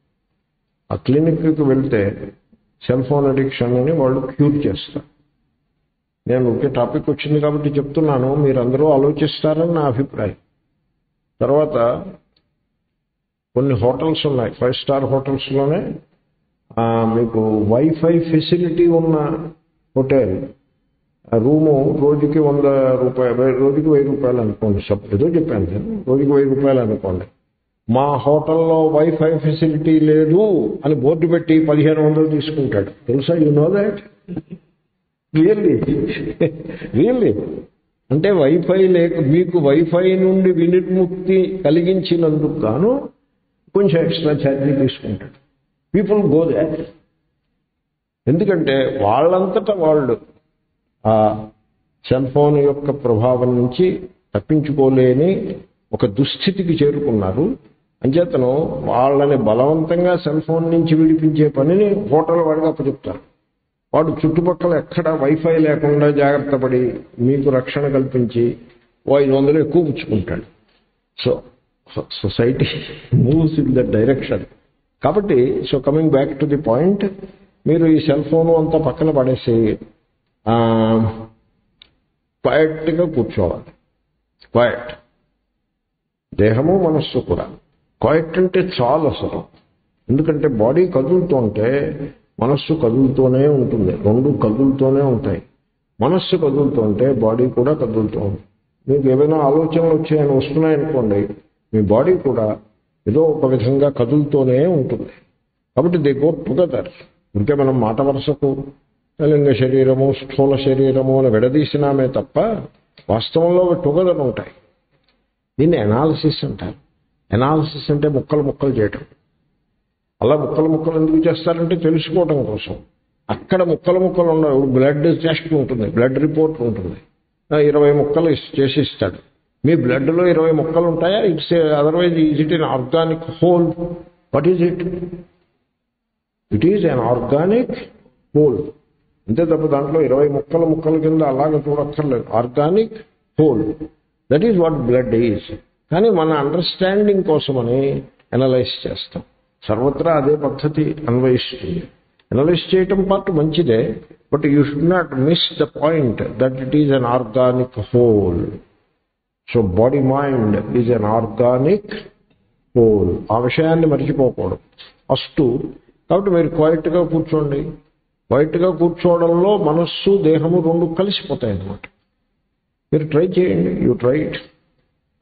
ఆ క్లినిక్కి వెళ్తే సెల్ ఫోన్ అడిక్షన్ అని వాళ్ళు క్యూర్ చేస్తారు నేను ఒకే టాపిక్ వచ్చింది కాబట్టి చెప్తున్నాను మీరందరూ ఆలోచిస్తారని నా అభిప్రాయం తర్వాత కొన్ని హోటల్స్ ఉన్నాయి ఫైవ్ స్టార్ హోటల్స్లోనే ఆ, మీకు వైఫై ఫెసిలిటీ ఉన్న హోటల్ ఆ రూము రోజుకి వంద రూపాయలు రోజుకి వెయ్యి రూపాయలు అనుకోండి సప్ ఏదో చెప్పాను నేను రోజుకి వెయ్యి రూపాయలు అనుకోండి మా హోటల్లో వైఫై ఫెసిలిటీ లేదు అని బోర్డు పెట్టి పదిహేను వందలు తీసుకుంటాడు తెలుసా you know that really really అంటే వైఫై లేక మీకు వైఫై నుండి వినిర్ముక్తి కలిగించినందుకు గాను కొంచెం ఎక్స్ట్రా ఛార్జీ తీసుకుంటాడు పీపుల్ గో దాట్ ఎందుకంటే వాళ్ళంతటా వాళ్ళు ఆ సెల్ ఫోన్ యొక్క ప్రభావం నుంచి తప్పించుకోలేని ఒక దుస్థితికి చేరుకున్నారు అంచేతను వాళ్ళని బలవంతంగా సెల్ ఫోన్ నుంచి విడిపించే పనిని హోటల్ వాడికి అప్పచెప్తారు వాడు చుట్టుపక్కల ఎక్కడ వైఫై లేకుండా జాగ్రత్త పడి మీకు రక్షణ కల్పించి ఓ ఐదు వందలు ఎక్కువ పుచ్చుకుంటాడు so society moves in the direction కాబట్టి so coming back to the point మీరు ఈ సెల్ ఫోన్ అంతా పక్కన పడేసి క్వయట్గా కూర్చోవాలి క్వయట్ దేహము మనస్సు కూడా క్వయట్ అంటే చాలు అసలు ఎందుకంటే బాడీ కదులుతుంటే మనస్సు కదులుతూనే ఉంటుంది రెండు కదులుతూనే ఉంటాయి మనస్సు కదులుతుంటే బాడీ కూడా కదులుతూ ఉంటుంది మీకు ఏమైనా ఆలోచనలు వచ్చాయని వస్తున్నాయనుకోండి మీ బాడీ కూడా ఏదో ఒక విధంగా కదులుతూనే ఉంటుంది కాబట్టి దే గో టుగెదర్ ఇంకే మనం మాట వరుసకు లింగ శరీరము స్థూల శరీరము అని విడదీసినామే తప్ప వాస్తవంలో అవి టుగెదర్ ఉంటాయి దీన్ని ఎనాలిసిస్ అంటారు ఎనాలిసిస్ అంటే ముక్కలు ముక్కలు చేయటం అలా ముక్కలు ముక్కలు ఎందుకు చేస్తారంటే తెలుసుకోవడం కోసం అక్కడ ముక్కలు ముక్కలు ఉండవు బ్లడ్ టెస్ట్ ఉంటుంది బ్లడ్ రిపోర్ట్ ఉంటుంది ఆ, ఇరవై ముక్కలు ఇస్- చేసి ఇస్తాడు మీ బ్లడ్లో ఇరవై ముక్కలు ఉంటాయా it's otherwise is it in organic whole what is it it is an organic whole అంతే తప్ప దాంట్లో ఇరవై ముక్కల ముక్కల కింద అలాగే చూడక్కర్లేదు organic whole that is what blood is కానీ మన అండర్స్టాండింగ్ కోసమని అనలైజ్ చేస్తాం సర్వత్రా అదే పద్ధతి అన్వయిస్తుంది అనలైజ్ చేయటం పార్ట్ మంచిదే but you should not miss the point that it is an organic whole so body mind is an organic whole ఆ విషయాన్ని మర్చిపోకూడదు ఫస్ట్ కాబట్టి మీరు క్వైట్గా కూర్చోండి క్వైట్గా కూర్చోవడంలో మనస్సు దేహము రెండు కలిసిపోతాయి అన్నమాట మీరు ట్రై చేయండి యూ ట్రై ఇట్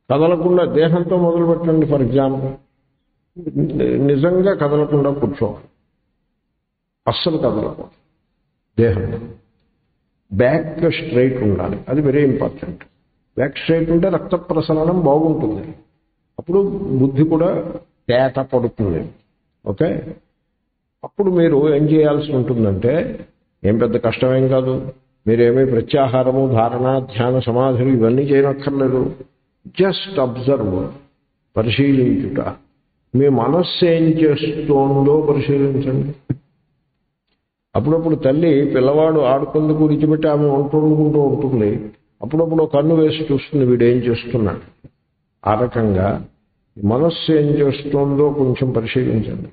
కదలకుండా దేహంతో మొదలు పెట్టండి ఫర్ ఎగ్జాంపుల్ నిజంగా కదలకుండా కూర్చోవాలి అస్సలు కదలకూడదు దేహం బ్యాక్ స్ట్రైట్ ఉండాలి అది వెరీ ఇంపార్టెంట్ బ్యాక్ స్ట్రైట్ ఉంటే రక్త ప్రసరణం బాగుంటుంది అప్పుడు బుద్ధి కూడా తేట పడుతుంది ఓకే అప్పుడు మీరు ఏం చేయాల్సి ఉంటుందంటే ఏం పెద్ద కష్టమేం కాదు మీరేమీ ప్రత్యాహారము ధారణ ధ్యాన సమాధులు ఇవన్నీ చేయనక్కర్లేదు జస్ట్ అబ్జర్వ్ పరిశీలించుట మీ మనస్సు ఏం చేస్తోందో పరిశీలించండి అప్పుడప్పుడు తల్లి పిల్లవాడు ఆడుకుందుకు విడిచిపెట్టి ఆమె వండుకుంటూ ఉంటుంది అప్పుడప్పుడు కన్ను వేసి చూస్తుంది వీడు ఏం చేస్తున్నాడు ఆ రకంగా మనస్సు ఏం చేస్తుందో కొంచెం పరిశీలించండి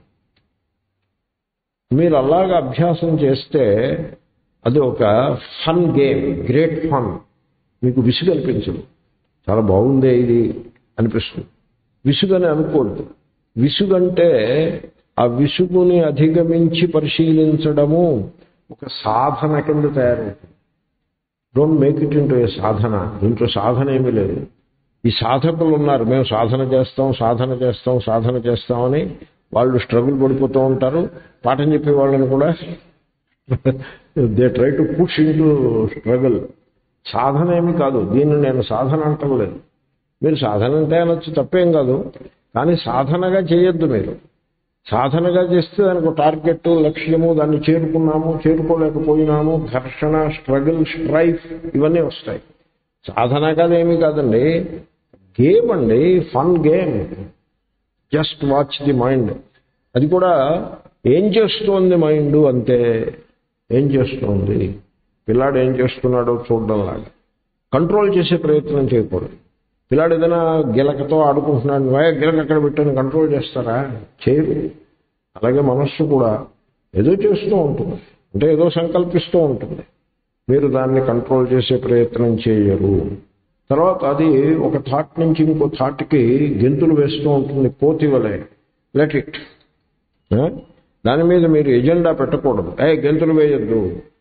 మీరు అలాగా అభ్యాసం చేస్తే అది ఒక ఫన్ గేమ్ గ్రేట్ ఫన్ మీకు విసుగు అనిపించదు చాలా బాగుందే ఇది అనిపిస్తుంది విసుగని అనుకోవద్దు విసుగంటే ఆ విసుగుని అధిగమించి పరిశీలించడము ఒక సాధన కింద తయారవుతుంది don't make it into a సాధన దీంట్లో సాధన ఏమీ లేదు ఈ సాధకులు ఉన్నారు మేము సాధన చేస్తాం సాధన చేస్తాం సాధన చేస్తామని వాళ్ళు స్ట్రగుల్ పడిపోతూ ఉంటారు పాఠం చెప్పే వాళ్ళని కూడా they try to push into struggle సాధన ఏమి కాదు దీన్ని నేను సాధన అంటం లేదు మీరు సాధన అంటే అనొచ్చు తప్పేం కాదు కానీ సాధనగా చేయొద్దు మీరు సాధనగా చేస్తే దానికి ఒక టార్గెట్ లక్ష్యము దాన్ని చేరుకున్నాము చేరుకోలేకపోయినాము ఘర్షణ స్ట్రగుల్ స్ట్రైఫ్ ఇవన్నీ వస్తాయి సాధన కాదేమీ కాదండి గేమ్ అండి fun game just watch the mind అది కూడా ఏం చేస్తోంది మైండ్ అంతే ఏం చేస్తోంది పిల్లాడు ఏం చేస్తున్నాడో చూడడం లాగా కంట్రోల్ చేసే ప్రయత్నం చేయకూడదు పిల్లాడు ఏదైనా గిలకతో ఆడుకుంటున్నాడు "వే, గిలక అక్కడ పెట్టని కంట్రోల్ చేస్తారా చేయరు అలాగే మనస్సు కూడా ఏదో చేస్తూ ఉంటుంది అంటే ఏదో సంకల్పిస్తూ ఉంటుంది మీరు దాన్ని కంట్రోల్ చేసే ప్రయత్నం చేయరు తర్వాత అది ఒక థాట్ నుంచి ఇంకో థాట్కి గెంతులు వేస్తూ ఉంటుంది కోతి వలె లెట్ ఇట్ దాని మీద మీరు ఎజెండా పెట్టకూడదు ఏ గెంతులు వేయొద్దు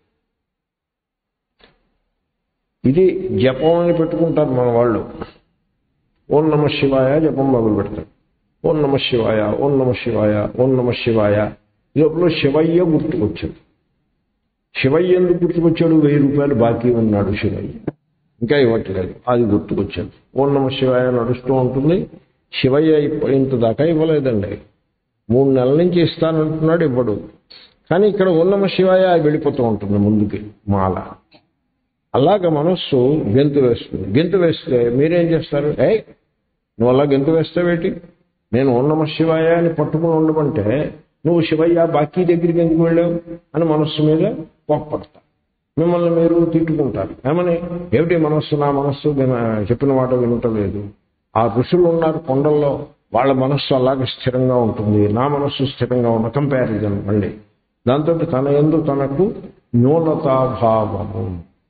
ఇది జపం అని పెట్టుకుంటారు మన వాళ్ళు ఓం నమ శివాయ జపం మొదలు పెడతారు ఓం నమ శివాయ ఓం నమ శివాయ ఓం నమ శివాయ ఈ లోపల శివయ్య గుర్తుకొచ్చాడు శివయ్య ఎందుకు గుర్తుకొచ్చాడు వెయ్యి రూపాయలు బాకీ ఉన్నాడు శివయ్య ఇంకా ఇవ్వట్లేదు అది గుర్తుకొచ్చాడు ఓం నమ శివాయ నడుస్తూ ఉంటుంది శివయ్య ఇప్ప- ఇంత దాకా ఇవ్వలేదండి మూడు నెలల నుంచి ఇస్తానంటున్నాడు ఇవ్వడు కానీ ఇక్కడ ఓం నమ శివాయ వెళ్ళిపోతూ ఉంటుంది ముందుకి మాల అలాగ మనస్సు గెంతు వేస్తుంది గెంతు వేస్తే మీరేం చేస్తారు ఏ నువ్వు అలా గెంతు వేస్తావేటి నేను ఓం నమ శివాయ అని పట్టుకుని ఉండమంటే నువ్వు శివయ్య బాకీ దగ్గరికి ఎందుకు వెళ్ళావు అని మనస్సు మీద కోప్పడతా మిమ్మల్ని మీరు తిట్టుకుంటారు ఏమని ఏమిటి మనస్సు నా మనస్సు విన- చెప్పిన మాట వినటలేదు ఆ ఋషులు ఉన్నారు కొండల్లో వాళ్ళ మనస్సు అలాగే స్థిరంగా ఉంటుంది నా మనస్సు స్థిరంగా ఉన్న కంపారిజన్ మళ్ళీ దాంతో తన ఎందు తనకు న్యూనతాభావము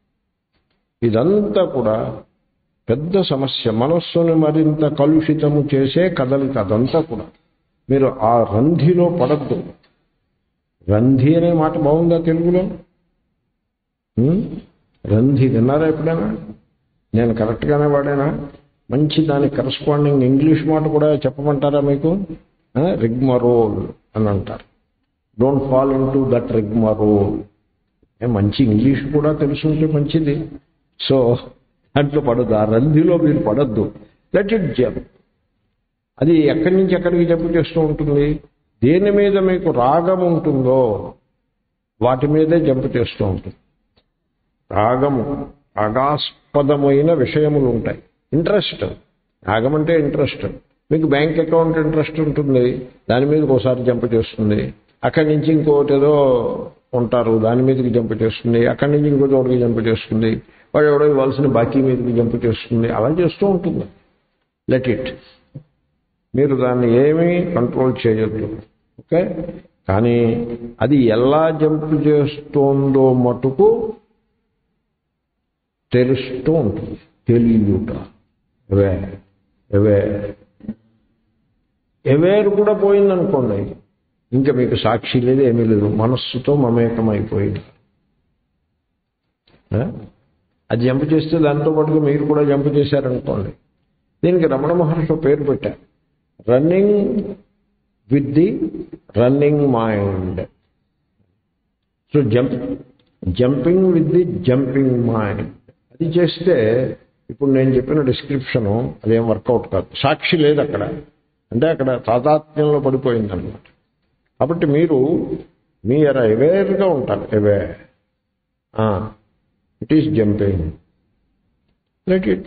ఇదంతా కూడా పెద్ద సమస్య మనస్సుని మరింత కలుషితము చేసే కదలిక అదంతా కూడా మీరు ఆ రంధిలో పడద్దు రంధి అనే మాట బాగుందా తెలుగులో ఉం? రంధి విన్నారా ఎప్పుడైనా నేను కరెక్ట్గానే వాడేనా మంచి దానికి కరస్పాండింగ్ ఇంగ్లీష్ మాట కూడా చెప్పమంటారా మీకు రిగ్మరోల్ అని అంటారు don't fall into that rigmarole మంచి ఇంగ్లీష్ కూడా తెలుసుంటే మంచిది సో దాంట్లో పడద్దు ఆ రంధిలో మీరు పడద్దు లెట్ ఇట్ జంప్ అది ఎక్కడి నుంచి ఎక్కడికి జంప్ చేస్తూ ఉంటుంది దేని మీద మీకు రాగం ఉంటుందో వాటి మీదే జంప్ చేస్తూ ఉంటుంది రాగము రాగాస్పదమైన విషయములు ఉంటాయి ఇంట్రెస్ట్ రాగం అంటే ఇంట్రెస్ట్ మీకు బ్యాంక్ అకౌంట్ ఇంట్రెస్ట్ ఉంటుంది దాని మీద ఒకసారి జంప్ చేస్తుంది అక్కడి నుంచి ఇంకోటి ఏదో ఉంటారు దాని మీదకి జంప్ చేస్తుంది అక్కడి నుంచి ఇంకో చోటుకి జంప్ చేస్తుంది వాడు ఎవడో ఇవ్వాల్సిన బాకీ మీదకి జంప్ చేస్తుంది అలా చేస్తూ ఉంటుంది లెట్ ఇట్ మీరు దాన్ని ఏమీ కంట్రోల్ చేయొద్దు ఓకే కానీ అది ఎలా జంప్ చేస్తోందో మటుకు తెలుస్తూ ఉంటుంది తెలియట ఎవే ఎవే ఎవేరు కూడా పోయిందనుకోండి ఇంకా మీకు సాక్షి లేదు ఏమీ లేదు మనస్సుతో మమేకమైపోయింది ఆ? అది జంప్ చేస్తే దాంతో పాటుగా మీరు కూడా జంప్ చేశారనుకోండి దీనికి రమణ మహర్షి ఒక పేరు పెట్టారు running with the running mind so jump jumping with the jumping mind అది చేస్తే ఇప్పుడు నేను చెప్పిన డిస్క్రిప్షను అదేం వర్కౌట్ కాదు సాక్షి లేదు అక్కడ అంటే అక్కడ తాదాత్మ్యంలో పడిపోయింది అనమాట కాబట్టి మీరు మీరు అవేర్గా ఉంటారు aware it is jumping let it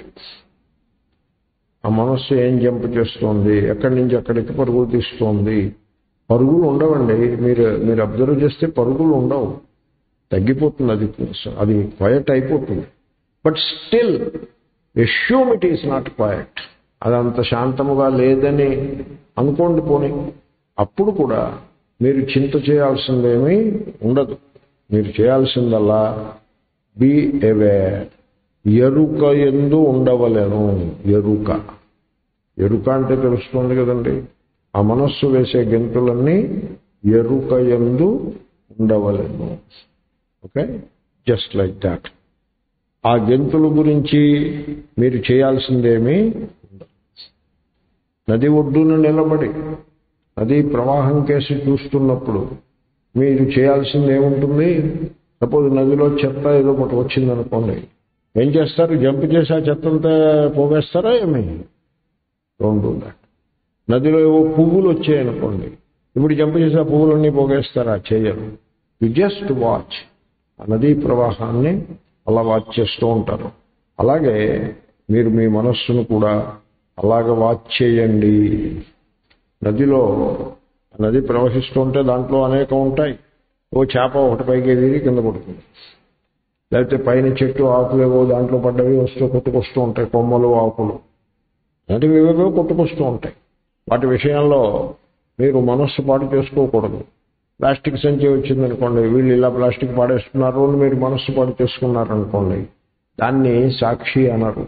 ఆ మనస్సు ఏం జంప్ చేస్తోంది ఎక్కడి నుంచి ఎక్కడికి పరుగులు తీస్తోంది పరుగులు ఉండవండి మీరు మీరు అబ్జర్వ్ చేస్తే పరుగులు ఉండవు తగ్గిపోతుంది అది అది క్వయట్ అయిపోతుంది but still assume it is not quiet అది అంత శాంతముగా లేదని అనుకోండి పోనీ అప్పుడు కూడా మీరు చింత చేయాల్సిందేమీ ఉండదు మీరు చేయాల్సిందల్లా బి అవేర్ ఎరుక ఎందు ఉండవలేను ఎరుక ఎరుక అంటే తెలుస్తుంది కదండి ఆ మనస్సు వేసే గెంతులన్నీ ఎరుక ఎందు ఉండవలేను ఓకే జస్ట్ లైక్ దాట్ ఆ గెంతుల గురించి మీరు చేయాల్సిందేమీ ఉండదు నది ఒడ్డున నిలబడి నది ప్రవాహం కేసి చూస్తున్నప్పుడు మీరు చేయాల్సింది ఏముంటుంది సపోజ్ నదిలో చెత్త ఏదో ఒకటి వచ్చిందనుకోండి ఏం చేస్తారు జంప్ చేసి ఆ చెత్త అంతా పోగేస్తారా ఏమి డోంట్ డూ దాట్ నదిలో ఏవో పువ్వులు వచ్చాయనుకోండి ఇప్పుడు జంప్ చేసి ఆ పువ్వులన్నీ పోగేస్తారా చేయరు యు జస్ట్ వాచ్ ఆ నదీ ప్రవాహాన్ని అలా వాచ్ చేస్తూ ఉంటారు అలాగే మీరు మీ మనస్సును కూడా అలాగ వాచ్ చేయండి నదిలో నది ప్రవహిస్తూ ఉంటే దాంట్లో అనేకం ఉంటాయి ఓ చేప ఒకటి పైకి ఎగిరి కింద పడుతుంది లేకపోతే పైన చెట్టు ఆకులేవో దాంట్లో పడ్డవి వస్తూ కొట్టుకొస్తూ ఉంటాయి కొమ్మలు ఆకులు అలాంటివి ఏవేవో కొట్టుకొస్తూ ఉంటాయి వాటి విషయంలో మీరు మనస్సు పాటు చేసుకోకూడదు ప్లాస్టిక్ సంచి వచ్చిందనుకోండి వీళ్ళు ఇలా ప్లాస్టిక్ పాడేస్తున్నారు అని మీరు మనస్సు పాటు చేసుకున్నారనుకోండి దాన్ని సాక్షి అనరు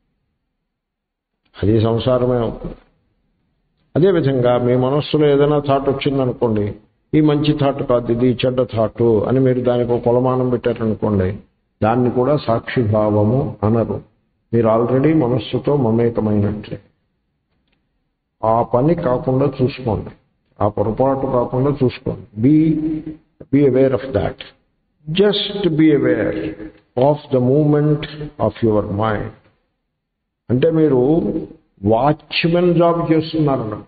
అది సంసారమే అవుతుంది అదేవిధంగా మీ మనస్సులో ఏదైనా థాట్ వచ్చిందనుకోండి ఈ మంచి థాట్ కాదు ఇది చెడ్డ థాట్ అని మీరు దానికి ఒక కొలమానం పెట్టారనుకోండి దాన్ని కూడా సాక్షిభావము అనరు మీరు ఆల్రెడీ మనస్సుతో మమేకమైనట్లే ఆ పని కాకుండా చూసుకోండి ఆ పొరపాటు కాకుండా చూసుకోండి be be aware of that just be aware of the movement of your mind అంటే మీరు వాచ్మెన్ జాబ్ చేస్తున్నారన్న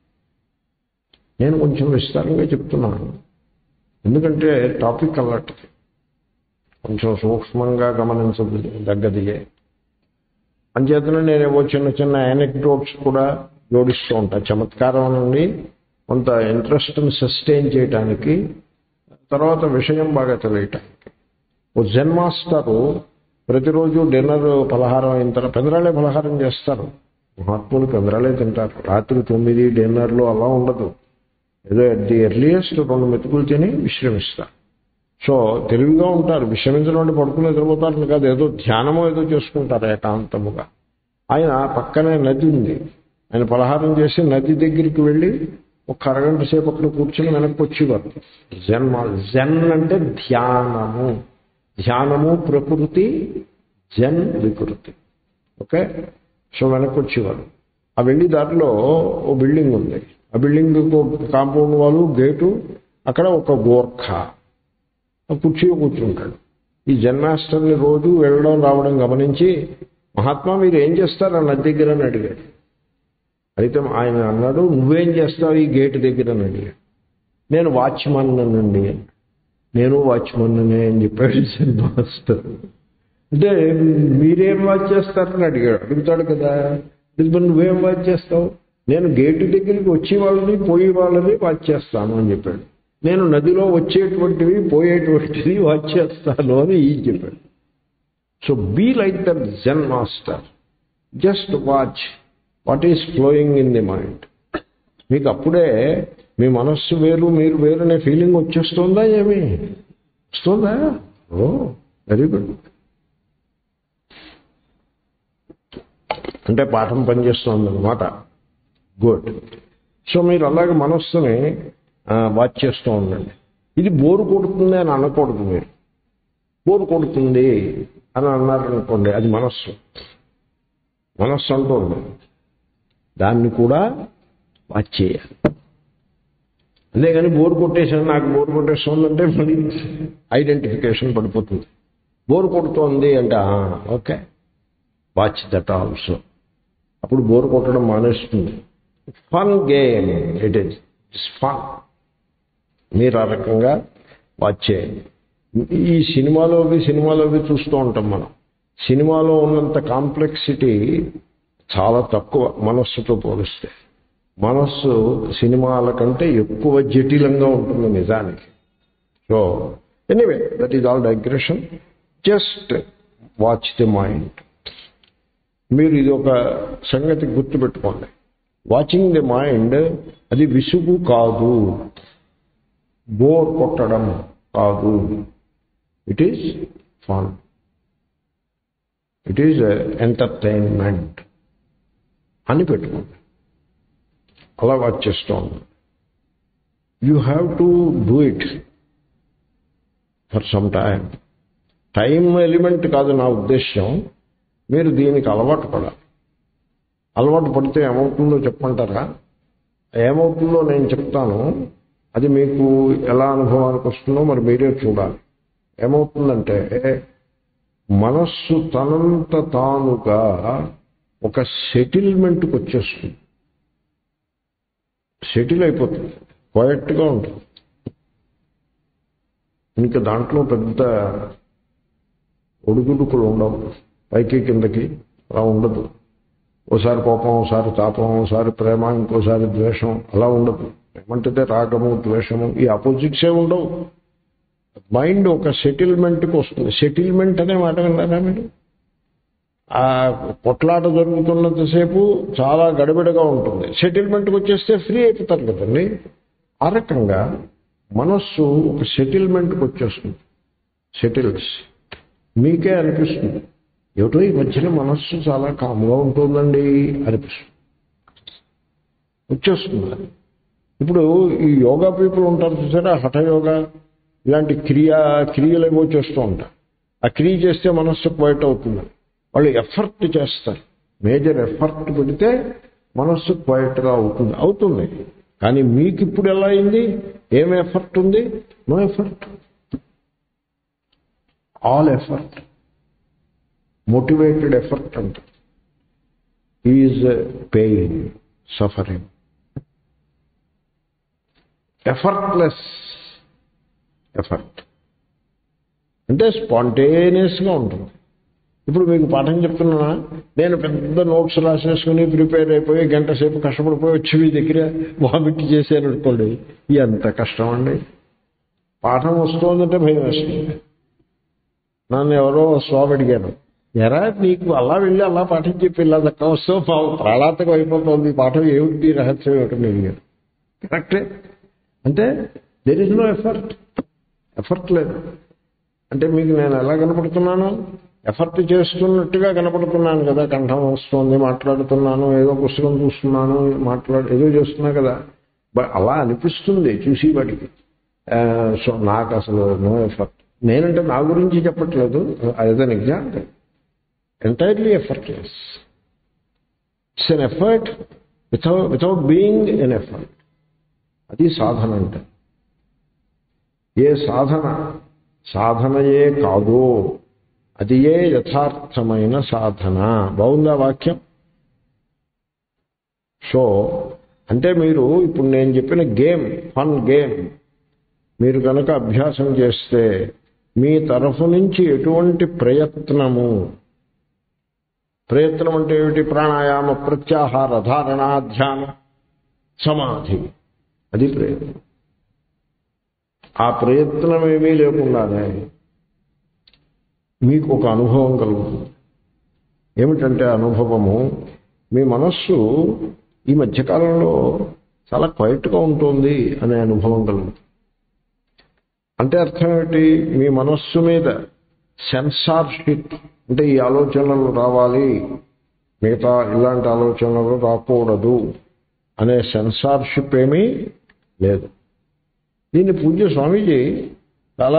నేను కొంచెం విస్తారంగా చెప్తున్నాను ఎందుకంటే టాపిక్ అలాంటిది కొంచెం సూక్ష్మంగా గమనించదగ్గదియే అంచేతనే నేనేవో చిన్న చిన్న యానెక్డోట్స్ కూడా జోడిస్తూ ఉంటా చమత్కారం నుండి కొంత ఇంట్రెస్ట్ని సస్టైన్ చేయడానికి తర్వాత విషయం బాగా తెలియటానికి ఓ జెన్ మాస్టరు ప్రతిరోజు డిన్నర్ పలహారం అయిన తర్వాత పెందరాలే పలహారం చేస్తారు మహాత్ములు పెందరాలే తింటారు రాత్రి తొమ్మిది డిన్నర్లు అలా ఉండదు ఏదో అట్ ది ఎర్లియస్ట్ రెండు మెతుకులు తిని విశ్రమిస్తారు సో తెలివిగా ఉంటారు విశ్రమించడం అంటే పడుకుని నిద్రపోతారని కాదు ఏదో ధ్యానమో ఏదో చేసుకుంటారు ఏకాంతముగా ఆయన పక్కనే నది ఉంది ఆయన పలహారం చేసి నది దగ్గరికి వెళ్ళి ఒక అరగంట సేపు అక్కడ కూర్చొని వెనక్కి వచ్చేవారు జన్ జన్ అంటే ధ్యానము ధ్యానము ప్రకృతి జన్ వికృతి ఓకే సో వెనక్కి వచ్చేవారు ఆ వెళ్ళి దారిలో ఓ బిల్డింగ్ ఉంది ఆ బిల్డింగ్ కాంపౌండ్ వాళ్ళు గేటు అక్కడ ఒక గోర్ఖా కుర్చీ కూర్చుంటాడు ఈ జన్మాష్టమిని రోజు వెళ్ళడం రావడం గమనించి మహాత్మా మీరు ఏం చేస్తారు ఆ నది దగ్గర అని అడిగాడు అయితే ఆయన అన్నాడు నువ్వేం చేస్తావు ఈ గేట్ దగ్గర అని అడిగాడు నేను వాచ్మన్ అండి నేను వాచ్మన్ అని చెప్పాడు మాస్టర్ అంటే మీరేం వాచ్ చేస్తారని అడిగాడు అడుగుతాడు కదా మరి నువ్వేం వాచ్ చేస్తావు నేను గేటు దగ్గరికి వచ్చే వాళ్ళని పోయే వాళ్ళని వాచ్ చేస్తాను అని చెప్పాడు నేను నదిలో వచ్చేటువంటివి పోయేటువంటివి వాచ్ చేస్తాను అని ఈ చెప్పాడు so be like the Zen master just watch what is flowing in the mind మీకు అప్పుడే మీ మనస్సు వేరు మీరు వేరు అనే ఫీలింగ్ వచ్చేస్తుందా ఏమి వస్తుందా ఓ వెరీ గుడ్ అంటే పాఠం పనిచేస్తుంది అనమాట గుడ్ సో మీరు అలాగే మనస్సుని వాచ్ చేస్తూ ఉండండి ఇది బోరు కొడుతుంది అని అనకూడదు మీరు బోరు కొడుతుంది అని అన్నారనుకోండి అది మనస్సు మనస్సు అంటుంది దాన్ని కూడా వాచ్ చేయాలి అంతేగాని బోర్ కొట్టేసాను నాకు బోర్ కొట్టేస్తుందంటే మళ్ళీ ఐడెంటిఫికేషన్ పడిపోతుంది బోర్ కొడుతోంది అంటే "ఆ, ఓకే వాచ్ దట్ ఆల్సో అప్పుడు బోర్ కొట్టడం మానేస్తుంది fun game it is it's fun మీరు ఆ రకంగా వాచ్ చేయండి ఈ సినిమాలోవి సినిమాలోవి చూస్తూ ఉంటాం మనం సినిమాలో ఉన్నంత కాంప్లెక్సిటీ చాలా తక్కువ మనస్సుతో పోలిస్తే మనస్సు సినిమాల కంటే ఎక్కువ జటిలంగా ఉంటుంది నిజానికి so anyway that is all digression just watch the mind మీరు ఇది ఒక సంగతి గుర్తుపెట్టుకోండి వాచింగ్ ది మైండ్ అది విసుగు కాదు బోర్ కొట్టడం కాదు it is fun it is entertainment అని పెట్టుకోండి అలా వాచ్ చేస్తూ ఉండండి you have to do it for some time time element కాదు నా ఉద్దేశ్యం మీరు దీనికి అలవాటు పడాలి అలవాటు పడితే ఏమవుతుందో చెప్పంటారా ఏమవుతుందో నేను చెప్తాను అది మీకు ఎలా అనుభవానికి వస్తుందో మరి మీరే చూడాలి ఏమవుతుందంటే మనస్సు తనంత తానుగా ఒక సెటిల్మెంట్కి వచ్చేస్తుంది సెటిల్ అయిపోతుంది క్వైట్గా ఉంటుంది ఇంకా దాంట్లో పెద్ద ఒడుగుడుకులు ఉండవు పైకి కిందకి అలా ఉండదు ఓసారి కోపం ఒకసారి తాపం ఒకసారి ప్రేమ ఇంకోసారి ద్వేషం అలా ఉండదు ఏమంటే రాగము ద్వేషము ఈ ఆపోజిట్సే ఉండవు మైండ్ ఒక సెటిల్మెంట్కి వస్తుంది సెటిల్మెంట్ అనే మాట విన్నారా మీరు ఆ కొట్లాట జరుగుతున్నంతసేపు చాలా గడబిడగా ఉంటుంది సెటిల్మెంట్కి వచ్చేస్తే ఫ్రీ అయిపోతారు కదండి ఆ రకంగా మనస్సు ఒక సెటిల్మెంట్కి వచ్చేస్తుంది సెటిల్స్ మీకే అనిపిస్తుంది ఏమిటో ఈ మధ్యన మనస్సు చాలా కామ్గా ఉంటుందండి అనిపిస్తుంది వచ్చేస్తుంది అది. ఇప్పుడు ఈ యోగా పీపుల్ ఉంటారు చూసారా హఠ యోగా ఇలాంటి క్రియ క్రియలు ఏవో చేస్తూ ఉంటారు ఆ క్రియ చేస్తే మనస్సు క్వైట్ అవుతుంది వాళ్ళు ఎఫర్ట్ చేస్తారు మేజర్ ఎఫర్ట్ పెడితే మనస్సు క్వైట్గా అవుతుంది అవుతుంది కానీ మీకు ఇప్పుడు ఎలా అయింది ఏం ఎఫర్ట్ ఉంది no effort all effort motivated effort అంట is pain suffering effortless effort అంటే స్పాంటేనియస్గా ఉంటుంది ఇప్పుడు మీకు పాఠం చెప్తున్నా నేను పెద్ద నోట్స్ రాసేసుకుని ప్రిపేర్ అయిపోయి గంట సేపు కష్టపడిపోయి వచ్చి మీ దగ్గర వామిట్ చేశాను అనుకోండి ఎంత కష్టం అండి పాఠం వస్తుందంటే భయం వేస్తుంది నన్ను ఎవరో స్వామి అడిగాను ఎరా నీకు అలా వెళ్ళి అలా పాఠం చెప్పి ఇలా దక్క వస్తావు పావు ప్రాణాంతకం అయిపోతుంది ఈ పాఠం ఏమిటి రహస్యం ఏమిటని అడిగాను కరెక్టే అంటే there is no effort effort లేదు అంటే మీకు నేను ఎలా కనపడుతున్నాను ఎఫర్ట్ చేస్తున్నట్టుగా కనపడుతున్నాను కదా కంఠం వస్తుంది మాట్లాడుతున్నాను ఏదో పుస్తకం చూస్తున్నాను మాట్లాడు ఏదో చేస్తున్నా కదా బట్ అలా అనిపిస్తుంది చూసి వాటికి సో నాకు అసలు నో ఎఫర్ట్ నేనంటే నా గురించి చెప్పట్లేదు as an example entirely effortless it's an effort without without being an effort అది సాధన అంటే ఏ సాధన సాధనయే కాదో అది ఏ యథార్థమైన సాధన బాగుందా వాక్యం సో అంటే మీరు ఇప్పుడు నేను చెప్పిన గేమ్ ఫన్ గేమ్ మీరు కనుక అభ్యాసం చేస్తే మీ తరఫు నుంచి ఎటువంటి ప్రయత్నము ప్రయత్నం అంటే ఏమిటి ప్రాణాయామ ప్రత్యాహార ధారణ ధ్యాన సమాధి అది ప్రయత్నం ఆ ప్రయత్నం ఏమీ లేకుండానే మీకు ఒక అనుభవం కలుగుతుంది ఏమిటంటే అనుభవము మీ మనస్సు ఈ మధ్యకాలంలో చాలా క్వైట్గా ఉంటుంది అనే అనుభవం కలుగుతుంది అంటే అర్థం ఏమిటి మీ మనస్సు మీద సెన్సార్షిప్ అంటే ఈ ఆలోచనలు రావాలి మిగతా ఇలాంటి ఆలోచనలు రాకూడదు అనే సెన్సార్షిప్ ఏమీ లేదు దీన్ని పూజ్య స్వామీజీ చాలా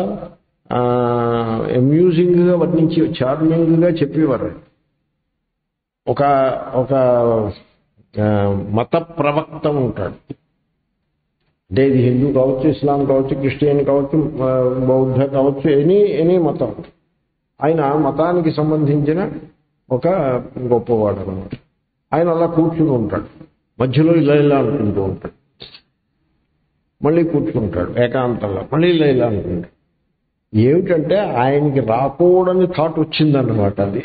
అమ్యూజింగ్గా వర్ణించి చార్మింగ్గా చెప్పేవారు ఒక ఒక ఆ, మత ప్రవక్త ఉంటాడు అంటే ఇది హిందూ కావచ్చు ఇస్లాం కావచ్చు క్రిస్టియన్ కావచ్చు ఆ, బౌద్ధ కావచ్చు ఎనీ ఎనీ మతం ఆయన మతానికి సంబంధించిన ఒక గొప్పవాడు అనమాట ఆయన అలా కూర్చుని ఉంటాడు మధ్యలో ఇలా ఇలా అనుకుంటూ ఉంటాడు మళ్ళీ కూర్చుంటాడు ఏకాంతంలో మళ్ళీ ఇలా ఇలా అనుకుంటాడు ఏమిటంటే ఆయనకి రాకూడని థాట్ వచ్చిందన్నమాట అది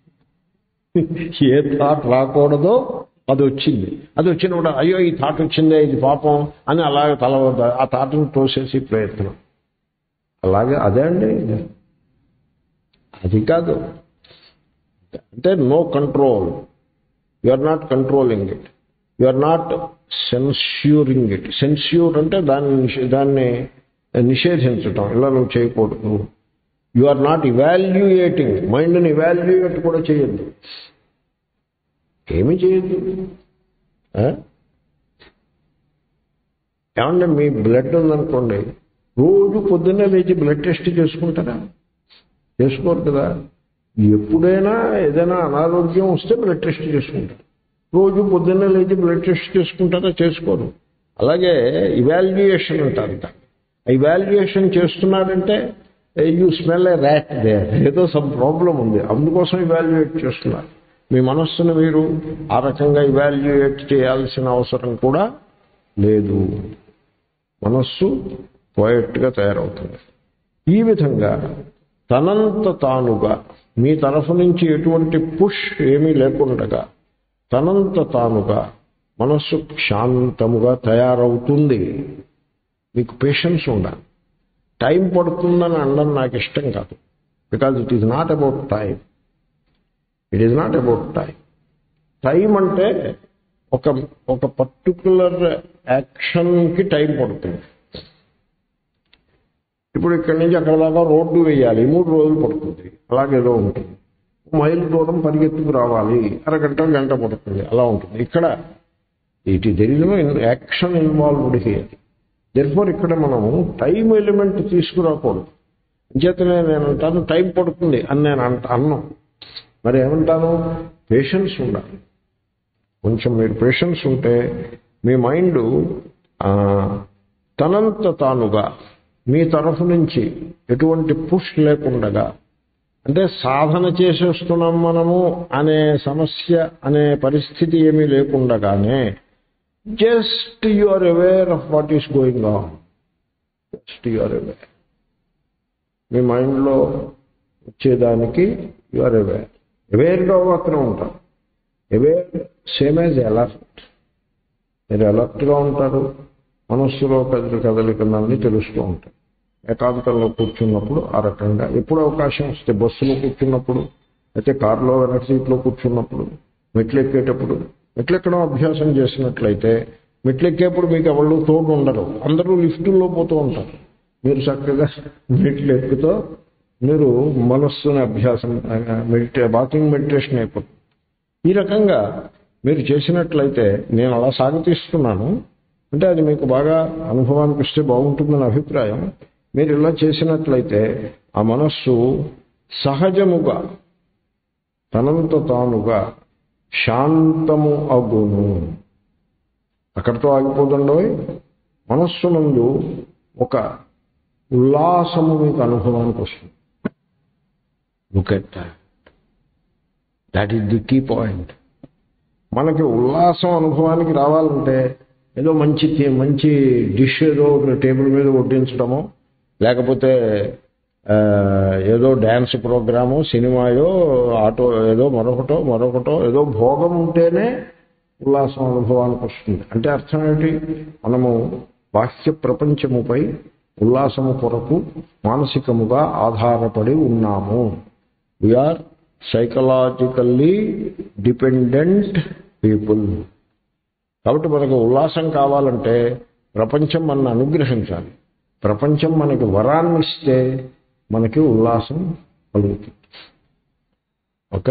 ఏ థాట్ రాకూడదో అది వచ్చింది అది వచ్చినప్పుడు అయ్యో ఈ థాట్ వచ్చిందే ఇది పాపం అని అలాగే తల వద్ద- ఆ థాట్ని తోసేసి ప్రయత్నం అలాగే అదే అండి అది కాదు అంటే no control you are not controlling it you are not censuring it censure అంటే దాన్ని నిషే- దాన్ని నిషేధించటం ఇలా నువ్వు చేయకూడదు యు ఆర్ నాట్ ఇవాల్యుయేటింగ్ మైండ్ని ఇవాల్యుయేట్ కూడా చేయొద్దు ఏమి చేయొద్దు ఆ? ఏమంటే మీ బ్లడ్ ఉందనుకోండి రోజు పొద్దున్నే లేచి బ్లడ్ టెస్ట్ చేసుకుంటారా చేసుకోరు కదా ఎప్పుడైనా ఏదైనా అనారోగ్యం వస్తే బ్లడ్ టెస్ట్ చేసుకుంటారు రోజు పొద్దున్నే లేచి బ్లడ్ టెస్ట్ చేసుకుంటారా చేసుకోరు అలాగే ఇవాల్యుయేషన్ అంటారు ఇవాల్యుయేషన్ చేస్తున్నాడంటే you smell a rat they ఏదో సమ్ ప్రాబ్లం ఉంది అందుకోసం ఇవాల్యుయేట్ చేస్తున్నారు మీ మనస్సును మీరు ఆ రకంగా ఇవాల్యుయేట్ చేయాల్సిన అవసరం కూడా లేదు మనస్సు పోయట్గా తయారవుతుంది ఈ విధంగా తనంత తానుగా మీ తరఫు నుంచి ఎటువంటి పుష్ ఏమీ లేకుండగా తనంత తానుగా మనస్సు శాంతముగా తయారవుతుంది మీకు పేషెన్స్ ఉండాలి టైం పడుతుందని అనడం నాకు ఇష్టం కాదు because it is not about time it is not about time time అంటే ఒక ఒక పర్టికులర్ యాక్షన్కి టైం పడుతుంది ఇప్పుడు ఇక్కడి నుంచి అక్కడ దాకా రోడ్డు వేయాలి మూడు రోజులు పడుతుంది అలాగేదో ఉంటుంది మైలు దూరం పరిగెత్తుకు రావాలి అరగంట గంట పడుతుంది అలా ఉంటుంది ఇక్కడ it there is action involved here therefore ఇక్కడ మనము టైం ఎలిమెంట్ తీసుకురాకూడదు అంచేతనే నేను అంటాను టైం పడుతుంది అని నేను అంట అన్నాం మరి ఏమంటాను పేషెన్స్ ఉండాలి కొంచెం మీరు పేషెన్స్ ఉంటే మీ మైండ్ తనంత తానుగా మీ తరఫు నుంచి ఎటువంటి పుష్ లేకుండగా అంటే సాధన చేసేస్తున్నాం మనము అనే సమస్య అనే పరిస్థితి ఏమీ లేకుండగానే just you are aware of what is going on just you are aware మీ మైండ్లో వచ్చేదానికి యు ఆర్ అవేర్ అవేర్గా మాత్రం ఉంటారు అవేర్ సేమ్ యాజ్ అలర్ట్ మీరు అలర్ట్గా ఉంటారు మనస్సులో కదిలి కదలికలన్నీ తెలుస్తూ ఉంటాయి ఏకాంతంలో కూర్చున్నప్పుడు ఆ రకంగా ఎప్పుడు అవకాశం వస్తే బస్సులో కూర్చున్నప్పుడు అయితే కారులో వెనక సీట్లో కూర్చున్నప్పుడు మెట్లు ఎక్కేటప్పుడు మెట్లు ఎక్కడం అభ్యాసం చేసినట్లయితే మెట్లు ఎక్కేప్పుడు మీకు ఎవరు తోడు ఉండరు అందరూ లిఫ్టుల్లో పోతూ ఉంటారు మీరు చక్కగా మెట్లు ఎక్కుతూ మీరు మనస్సుని అభ్యాసం మెడిటే వాకింగ్ మెడిటేషన్ అయిపోతుంది ఈ రకంగా మీరు చేసినట్లయితే నేను అలా సాగతీస్తున్నాను అంటే అది మీకు బాగా అనుభవానికి వస్తే బాగుంటుందని అభిప్రాయం మీరు ఇలా చేసినట్లయితే ఆ మనస్సు సహజముగా తనంత తానుగా శాంతము అగును అక్కడితో ఆగిపోతుండోయ్ మనస్సు నందు ఒక ఉల్లాసము మీకు అనుభవానికి వస్తుంది look at that is the key point మనకి ఉల్లాసం అనుభవానికి రావాలంటే ఏదో మంచి తి- మంచి డిష్ ఏదో టేబుల్ మీద వడ్డించడమో లేకపోతే ఆ, ఏదో డ్యాన్స్ ప్రోగ్రాము సినిమాయో ఆటో ఏదో మరొకటో మరొకటో ఏదో భోగం ఉంటేనే ఉల్లాసం అనుభవానికి వస్తుంది అంటే అర్థం ఏమిటి మనము బాహ్య ప్రపంచముపై ఉల్లాసము కొరకు మానసికముగా ఆధారపడి ఉన్నాము వీఆర్ సైకలాజికల్లీ డిపెండెంట్ పీపుల్ కాబట్టి మనకు ఉల్లాసం కావాలంటే ప్రపంచం మనల్ని అనుగ్రహించాలి ప్రపంచం మనకి వరాన్ని ఇస్తే మనకి ఉల్లాసం కలుగుతుంది ఓకే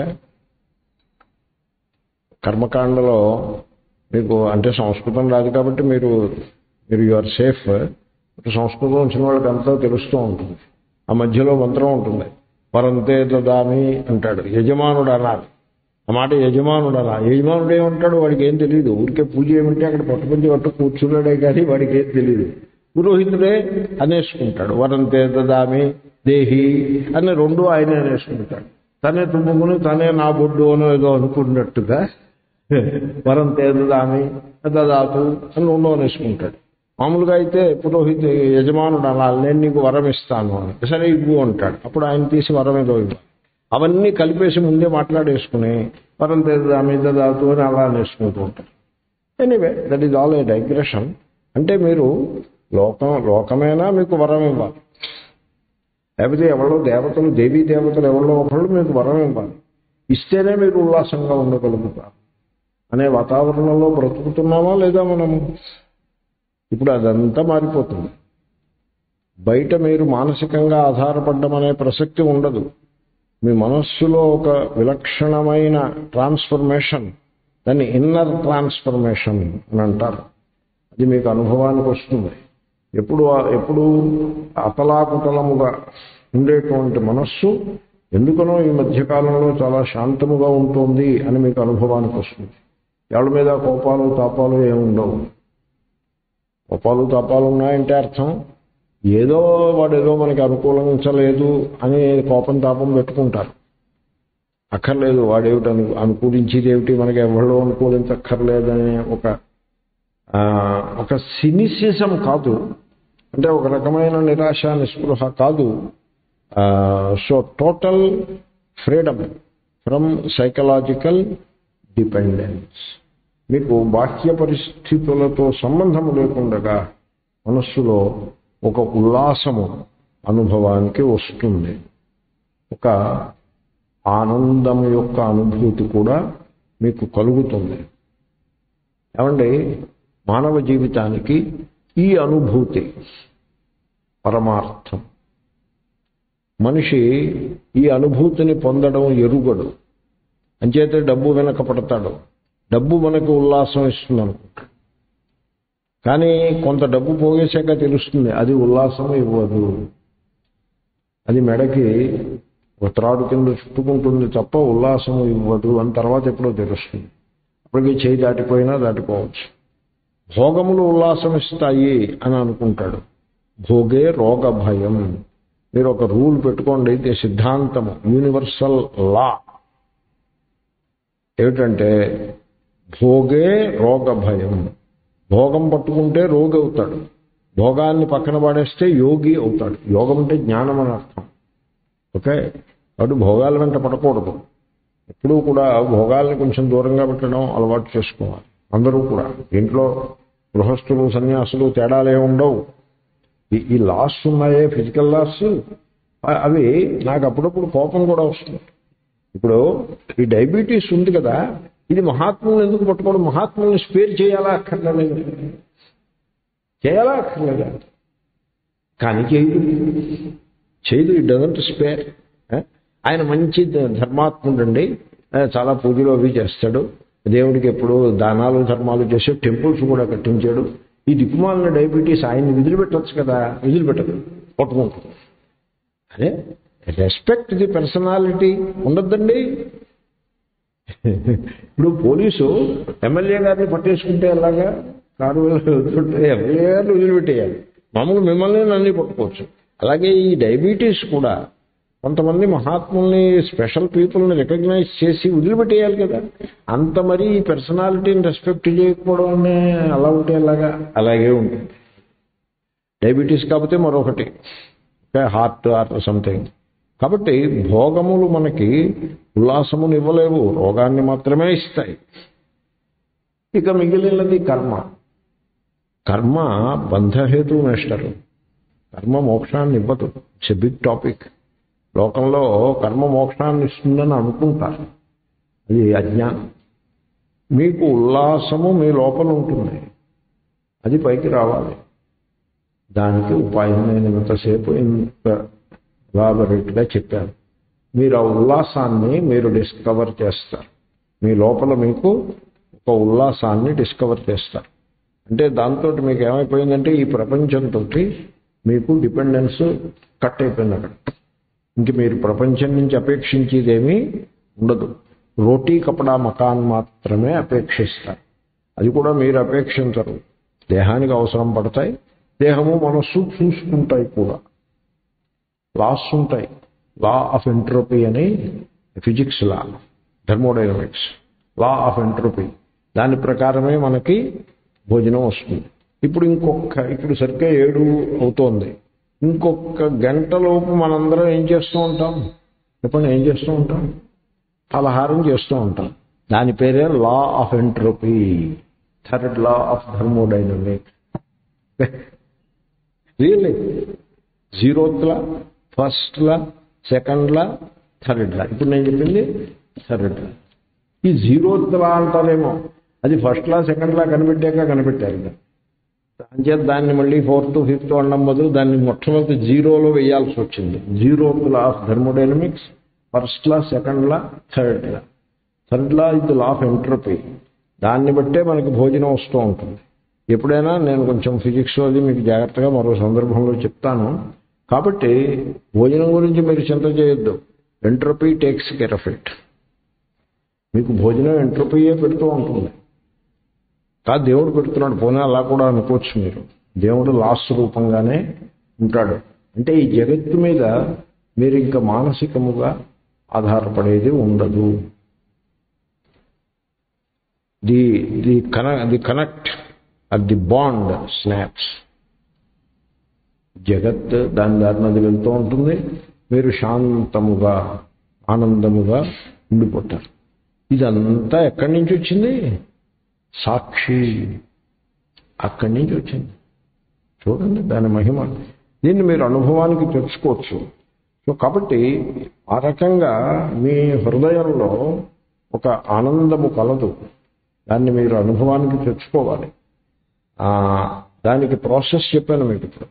కర్మకాండలో మీకు అంటే సంస్కృతం రాదు కాబట్టి మీరు మీరు యు ఆర్ సేఫ్ సంస్కృతం వచ్చిన వాళ్ళకి అంతా తెలుస్తూ ఉంటుంది ఆ మధ్యలో మంత్రం ఉంటుంది పరంతే దదామి అంటాడు యజమానుడు అనాలి ఆ మాట యజమానుడు అలా యజమానుడు ఏమంటాడు వాడికి ఏం తెలియదు ఊరికే పూజ ఏమంటే అక్కడ పట్టుకుంచి పట్టు కూర్చున్నాడే కానీ వాడికి ఏం తెలియదు పురోహితుడే అనేసుకుంటాడు వరంతే దామి దేహి అని రెండు ఆయన అనేసుకుంటాడు తనే తుమ్ముకుని తనే నా బొడ్డు అని ఏదో అనుకున్నట్టుగా వరం తేదామి దాదాపు అని రెండు అనేసుకుంటాడు మామూలుగా అయితే పురోహిత యజమానుడు అలా నేను నీకు వరం ఇస్తాను అని సరే ఇవ్వు అంటాడు అప్పుడు ఆయన తీసి వరం ఏదో ఇవ్వాలి అవన్నీ కలిపేసి ముందే మాట్లాడేసుకుని వరం తేదామి దాదాపు అని అలా అనేసుకుంటూ ఉంటారు anyway that is all a digression అంటే మీరు లోకం లోకమైనా మీకు వరం ఇవ్వాలి లేకపోతే ఎవరో దేవతలు దేవీ దేవతలు ఎవరో ఒకళ్ళు మీకు వరం ఇవ్వాలి ఇస్తేనే మీరు ఉల్లాసంగా ఉండగలుగుతారు అనే వాతావరణంలో బ్రతుకుతున్నామా లేదా మనము ఇప్పుడు అదంతా మారిపోతుంది బయట మీరు మానసికంగా ఆధారపడడం అనే ప్రసక్తి ఉండదు మీ మనస్సులో ఒక విలక్షణమైన ట్రాన్స్ఫర్మేషన్ దాన్ని ఇన్నర్ ట్రాన్స్ఫర్మేషన్ అని అంటారు అది మీకు అనుభవానికి వస్తుంది ఎప్పుడు ఎప్పుడు అతలాకుతలముగా ఉండేటువంటి మనస్సు ఎందుకనో ఈ మధ్యకాలంలో చాలా శాంతముగా ఉంటుంది అని మీకు అనుభవానికి వస్తుంది ఎవరి మీద కోపాలు తాపాలు ఏముండవు కోపాలు తాపాలు ఉన్నాయంటే అర్థం ఏదో వాడు ఏదో మనకి అనుకూలించలేదు అని కోపం తాపం పెట్టుకుంటారు అక్కర్లేదు వాడేమిటి అను అనుకూలించేది ఏమిటి మనకి ఎవరిలో అనుకూలించక్కర్లేదనే ఒక ఒక సినిసిజం కాదు అంటే ఒక రకమైన నిరాశ నిస్పృహ కాదు so total freedom from psychological dependence మీకు బాహ్య పరిస్థితులతో సంబంధం లేకుండా మనస్సులో ఒక ఉల్లాసము అనుభవానికి వస్తుంది ఒక ఆనందం యొక్క అనుభూతి కూడా మీకు కలుగుతుంది ఏమండి మానవ జీవితానికి ఈ అనుభూతి పరమార్థం మనిషి ఈ అనుభూతిని పొందడం ఎరుగడు అంచేతే డబ్బు వెనక పడతాడు డబ్బు మనకు ఉల్లాసం ఇస్తుంది అనుకుంటాడు కానీ కొంత డబ్బు పోగేశాక తెలుస్తుంది అది ఉల్లాసం ఇవ్వదు అది మెడకి ఒక త్రాడు కింద చుట్టుకుంటుంది తప్ప ఉల్లాసం ఇవ్వదు అని తర్వాత ఎప్పుడో తెలుస్తుంది అప్పటికి చేయి దాటిపోయినా దాటిపోవచ్చు భోగములు ఉల్లాసం ఇస్తాయి అని అనుకుంటాడు భోగే రోగ భయం మీరు ఒక రూల్ పెట్టుకోండి ఇది సిద్ధాంతము యూనివర్సల్ లా ఏమిటంటే భోగే రోగ భయం భోగం పట్టుకుంటే రోగి అవుతాడు భోగాన్ని పక్కన పడేస్తే యోగి అవుతాడు యోగం అంటే జ్ఞానం అని అర్థం ఓకే కాబట్టి భోగాల వెంట పడకూడదు ఎప్పుడూ కూడా భోగాల్ని కొంచెం దూరంగా పెట్టడం అలవాటు చేసుకోవాలి అందరూ కూడా ఇంట్లో గృహస్థులు సన్యాసులు తేడాలే ఉండవు ఈ ఈ లాస్ ఉన్నాయే ఫిజికల్ లాస్ అవి నాకు అప్పుడప్పుడు కోపం కూడా వస్తుంది ఇప్పుడు ఈ డయాబెటీస్ ఉంది కదా ఇది మహాత్ములను ఎందుకు పట్టుకోవడం మహాత్ముల్ని స్పేర్ చేయాలా అక్కర్లేదు చేయాలా అక్కర్లేదా కానీ చేయదు చేయదు ఇట్ డజంట్ స్పేర్ ఆయన మంచి ధర్మాత్ముడండి చాలా పూజలు అవి చేస్తాడు దేవుడికి ఎప్పుడు దానాలు ధర్మాలు చేసి టెంపుల్స్ కూడా కట్టించాడు ఈ దిక్కుమాలిన డయాబెటీస్ ఆయన్ని విదిలిపెట్టచ్చు కదా విదిలిపెట్టదు పట్టుకుంటుంది అదే రెస్పెక్ట్ ది పర్సనాలిటీ ఉండొద్దండి ఇప్పుడు పోలీసు ఎమ్మెల్యే గారిని పట్టేసుకుంటే ఎలాగా కారు వదులుతుంటే ఎమ్మెల్యే గారిని వదిలిపెట్టేయాలి మామూలు మిమ్మల్ని నన్ను పట్టుకోవచ్చు అలాగే ఈ డయాబెటీస్ కూడా కొంతమంది మహాత్ముల్ని స్పెషల్ పీపుల్ని రికగ్నైజ్ చేసి వదిలిపెట్టేయాలి కదా అంత మరి ఈ పర్సనాలిటీని రెస్పెక్ట్ చేయకపోవడం అలా ఉంటే అలాగా అలాగే ఉంటుంది డయాబెటీస్ కాకపోతే మరొకటి హార్ట్ ఆర్ సంథింగ్ కాబట్టి భోగములు మనకి ఉల్లాసమును ఇవ్వలేవు రోగాన్ని మాత్రమే ఇస్తాయి ఇక మిగిలినది కర్మ కర్మ బంధహేతు నేస్తారు కర్మ మోక్షాన్ని ఇవ్వదు ఇట్స్ ఎ బిగ్ టాపిక్ లోకంలో కర్మ మోక్షాన్ని ఇస్తుందని అనుకుంటారు అది అజ్ఞానం మీకు ఉల్లాసము మీ లోపల ఉంటుంది అది పైకి రావాలి దానికి ఉపాయం నేను ఇంతసేపు ఇంత ఎలాబరేట్గా చెప్పాను మీరు ఆ ఉల్లాసాన్ని మీరు డిస్కవర్ చేస్తారు మీ లోపల మీకు ఒక ఉల్లాసాన్ని డిస్కవర్ చేస్తారు అంటే దాంతో మీకు ఏమైపోయిందంటే ఈ ప్రపంచంతో మీకు డిపెండెన్స్ కట్ అయిపోయింది అక్కడ ఇంక మీరు ప్రపంచం నుంచి అపేక్షించేదేమీ ఉండదు రోటీ కపడా మకాన్ మాత్రమే అపేక్షిస్తారు అది కూడా మీరు అపేక్షించరు దేహానికి అవసరం పడతాయి దేహము మనస్సు చూసుకుంటాయి కూడా లాస్ ఉంటాయి లా ఆఫ్ ఎంట్రోపీ అని physics law thermodynamics law of entropy దాని ప్రకారమే మనకి భోజనం వస్తుంది ఇప్పుడు ఇంకొక ఇప్పుడు సరిగ్గా ఏడు అవుతోంది ఇంకొక గంటలోపు మనందరం ఏం చేస్తూ ఉంటాం చెప్పండి ఏం చేస్తూ ఉంటాం ఫలహారం చేస్తూ ఉంటాం దాని పేరే law of entropy third law of thermodynamics really zeroth law first law second law third law ఇప్పుడు నేను చెప్పింది థర్డ్లా ఈ జీరోత్లా అంటారేమో అది ఫస్ట్లా సెకండ్లా కనిపెట్టాక కనిపెట్టారు అంచేత దాన్ని మళ్ళీ ఫోర్త్ ఫిఫ్త్ అనడం బదులు దాన్ని మొట్టమొదటి జీరోలో వేయాల్సి వచ్చింది zero law of thermodynamics first law second law third law third law ఇది లా ఆఫ్ ఎంట్రపీ దాన్ని బట్టే మనకి భోజనం వస్తూ ఉంటుంది ఎప్పుడైనా నేను కొంచెం ఫిజిక్స్ అది మీకు జాగ్రత్తగా మరో సందర్భంలో చెప్తాను కాబట్టి భోజనం గురించి మీరు చింత చేయొద్దు entropy takes care of it మీకు భోజనం ఎంట్రపీయే పెడుతూ ఉంటుంది కాదు దేవుడు పెడుతున్నాడు పోనీ అలా కూడా అనుకోవచ్చు మీరు దేవుడు లాస్ రూపంగానే ఉంటాడు అంటే ఈ జగత్తు మీద మీరు ఇంకా మానసికముగా ఆధారపడేది ఉండదు the the con the connect or the bond snaps జగత్ దాని దారిన అది వెళ్తూ ఉంటుంది మీరు శాంతముగా ఆనందముగా ఉండిపోతారు ఇదంతా ఎక్కడి నుంచి వచ్చింది సాక్షి అక్కడి నుంచి వచ్చింది చూడండి దాని మహిమ దీన్ని మీరు అనుభవానికి తెచ్చుకోవచ్చు సో కాబట్టి ఆ రకంగా మీ హృదయంలో ఒక ఆనందము కలదు దాన్ని మీరు అనుభవానికి తెచ్చుకోవాలి దానికి ప్రాసెస్ చెప్పాను మీకు ఇప్పుడు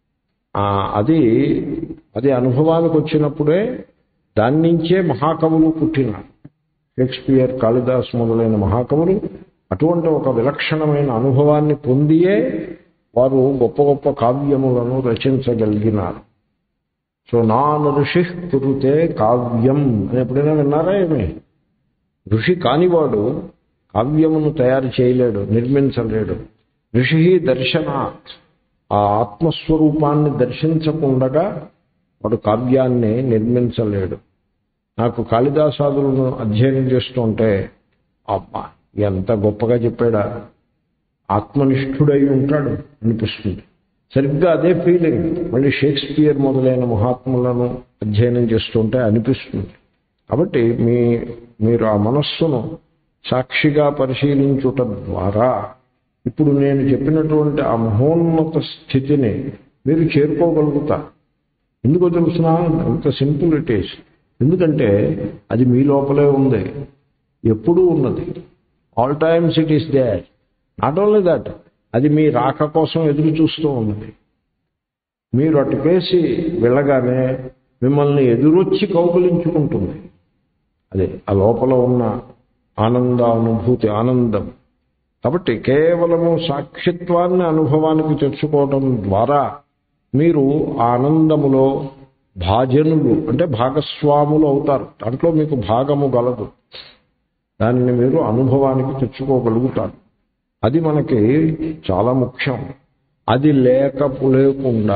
అది అది అనుభవానికి వచ్చినప్పుడే దాని నుంచే మహాకవులు పుట్టినారు షేక్స్పియర్ కాళిదాస్ మొదలైన మహాకవులు అటువంటి ఒక విలక్షణమైన అనుభవాన్ని పొందియే వారు గొప్ప గొప్ప కావ్యములను రచించగలిగినారు సో నాన్ ఋషి కురుతే కావ్యం అని ఎప్పుడైనా విన్నారా ఏమి ఋషి కానివాడు కావ్యమును తయారు చేయలేడు నిర్మించలేడు ఋషి దర్శనాత్ ఆ ఆత్మస్వరూపాన్ని దర్శించకుండగా వాడు కావ్యాన్ని నిర్మించలేడు నాకు కాళిదాసాదులను అధ్యయనం చేస్తుంటే అబ్బా ఎంత గొప్పగా చెప్పాడా ఆత్మనిష్ఠుడై ఉంటాడు అనిపిస్తుంది సరిగ్గా అదే ఫీలింగ్ మళ్ళీ షేక్స్పియర్ మొదలైన మహాత్ములను అధ్యయనం చేస్తుంటే అనిపిస్తుంది కాబట్టి మీ మీరు ఆ మనస్సును సాక్షిగా పరిశీలించుట ద్వారా ఇప్పుడు నేను చెప్పినటువంటి ఆ మహోన్నత స్థితిని మీరు చేరుకోగలుగుతారు ఎందుకో తెలుసిన ఎంత సింపుల్ ఇట్ ఈస్ ఎందుకంటే అది మీ లోపలే ఉంది ఎప్పుడూ ఉన్నది all times it is there not only that అది మీ రాక కోసం ఎదురు చూస్తూ ఉన్నది మీరు అటుకేసి వెళ్ళగానే మిమ్మల్ని ఎదురొచ్చి కౌగులించుకుంటుంది అదే ఆ లోపల ఉన్న ఆనందానుభూతి ఆనందం కాబట్టి కేవలము సాక్షిత్వాన్ని అనుభవానికి తెచ్చుకోవడం ద్వారా మీరు ఆనందములో భాజనులు అంటే భాగస్వాములు అవుతారు దాంట్లో మీకు భాగము గలదు దానిని మీరు అనుభవానికి తెచ్చుకోగలుగుతారు అది మనకి చాలా ముఖ్యం అది లేకపు లేకుండా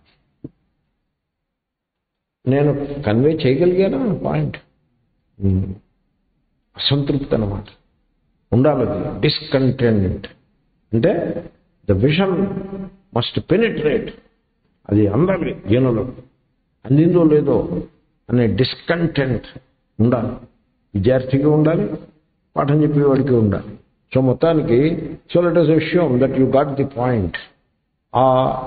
నేను కన్వే చేయగలిగానా పాయింట్ అసంతృప్తి అనమాట ఉండాలి డిస్కంటెంట్ అంటే ద విషన్ మస్ట్ పెనిట్రేట్ అది అందాలి జనులకు అందిందో లేదో అనే డిస్కంటెంట్ ఉండాలి విద్యార్థికి ఉండాలి పాఠం చెప్పేవాడికి ఉండాలి సో మొత్తానికి సో లెట్ అస్ విషయం that you got the point ఆ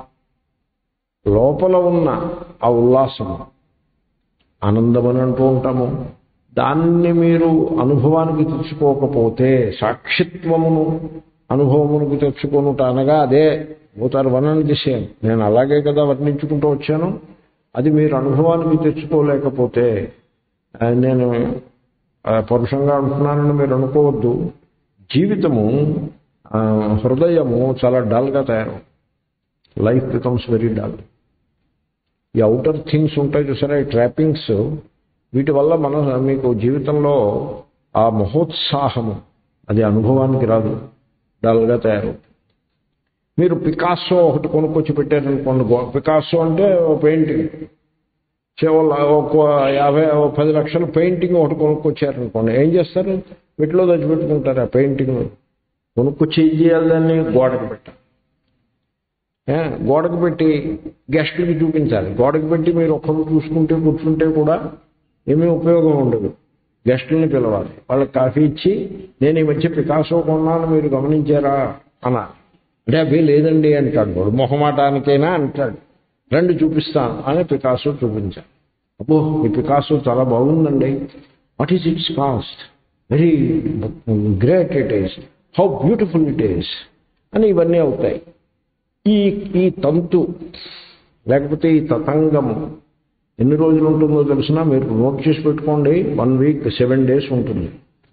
లోపల ఉన్న ఆ ఉల్లాసము ఆనందం అని అంటూ ఉంటాము దాన్ని మీరు అనుభవానికి తెచ్చుకోకపోతే సాక్షిత్వమును అనుభవమునికి తెచ్చుకొనుట అనగా అదే పోతారు వన్ అండ్ ది సేమ్ నేను అలాగే కదా వర్ణించుకుంటూ వచ్చాను అది మీరు అనుభవానికి తెచ్చుకోలేకపోతే నేను పరుషంగా అంటున్నానని మీరు అనుకోవద్దు జీవితము హృదయము చాలా డల్గా తయారు లైఫ్ బికమ్స్ వెరీ డల్ ఈ అవుటర్ థింగ్స్ ఉంటాయి చూసారా ఈ ట్రాపింగ్స్ వీటి వల్ల మన మీకు జీవితంలో ఆ మహోత్సాహము అది అనుభవానికి రాదు డల్గా తయారు మీరు పికాసో ఒకటి కొనుక్కొచ్చి పెట్టారనుకోండి గో- పికాసో అంటే ఓ పెయింటింగ్ కేవలం ఒక యాభై ఓ పది లక్షల పెయింటింగ్ ఒకటి కొనుక్కొచ్చారనుకోండి ఏం చేస్తారు వీటిలో తెచ్చిపెట్టుకుంటారు ఆ పెయింటింగ్ కొనుక్కొచ్చి ఏం చేయాలి దాన్ని గోడకు పెట్టాలి ఏ, గోడకు పెట్టి గెస్టులకి చూపించాలి గోడకు పెట్టి మీరు ఒక్కరు చూసుకుంటే కూర్చుంటే కూడా ఏమీ ఉపయోగం ఉండదు గెస్టుల్ని పిలవాలి వాళ్ళకి కాఫీ ఇచ్చి నేను ఈ మధ్య పికాసో కొన్నాను మీరు గమనించారా అన్నారు అంటే అవి లేదండి అంటాడు వాడు మొహమాటానికైనా అంటాడు రండి చూపిస్తాను అని పికాసో చూపించాను అబ్బో ఈ పికాసో చాలా బాగుందండి what is its cost very great it is how beautiful it is అని ఇవన్నీ అవుతాయి ఈ ఈ తంతు లేకపోతే ఈ తతంగము ఎన్ని రోజులు ఉంటుందో తెలిసినా మీరు నోట్ చేసి పెట్టుకోండి వన్ వీక్ సెవెన్ డేస్ ఉంటుంది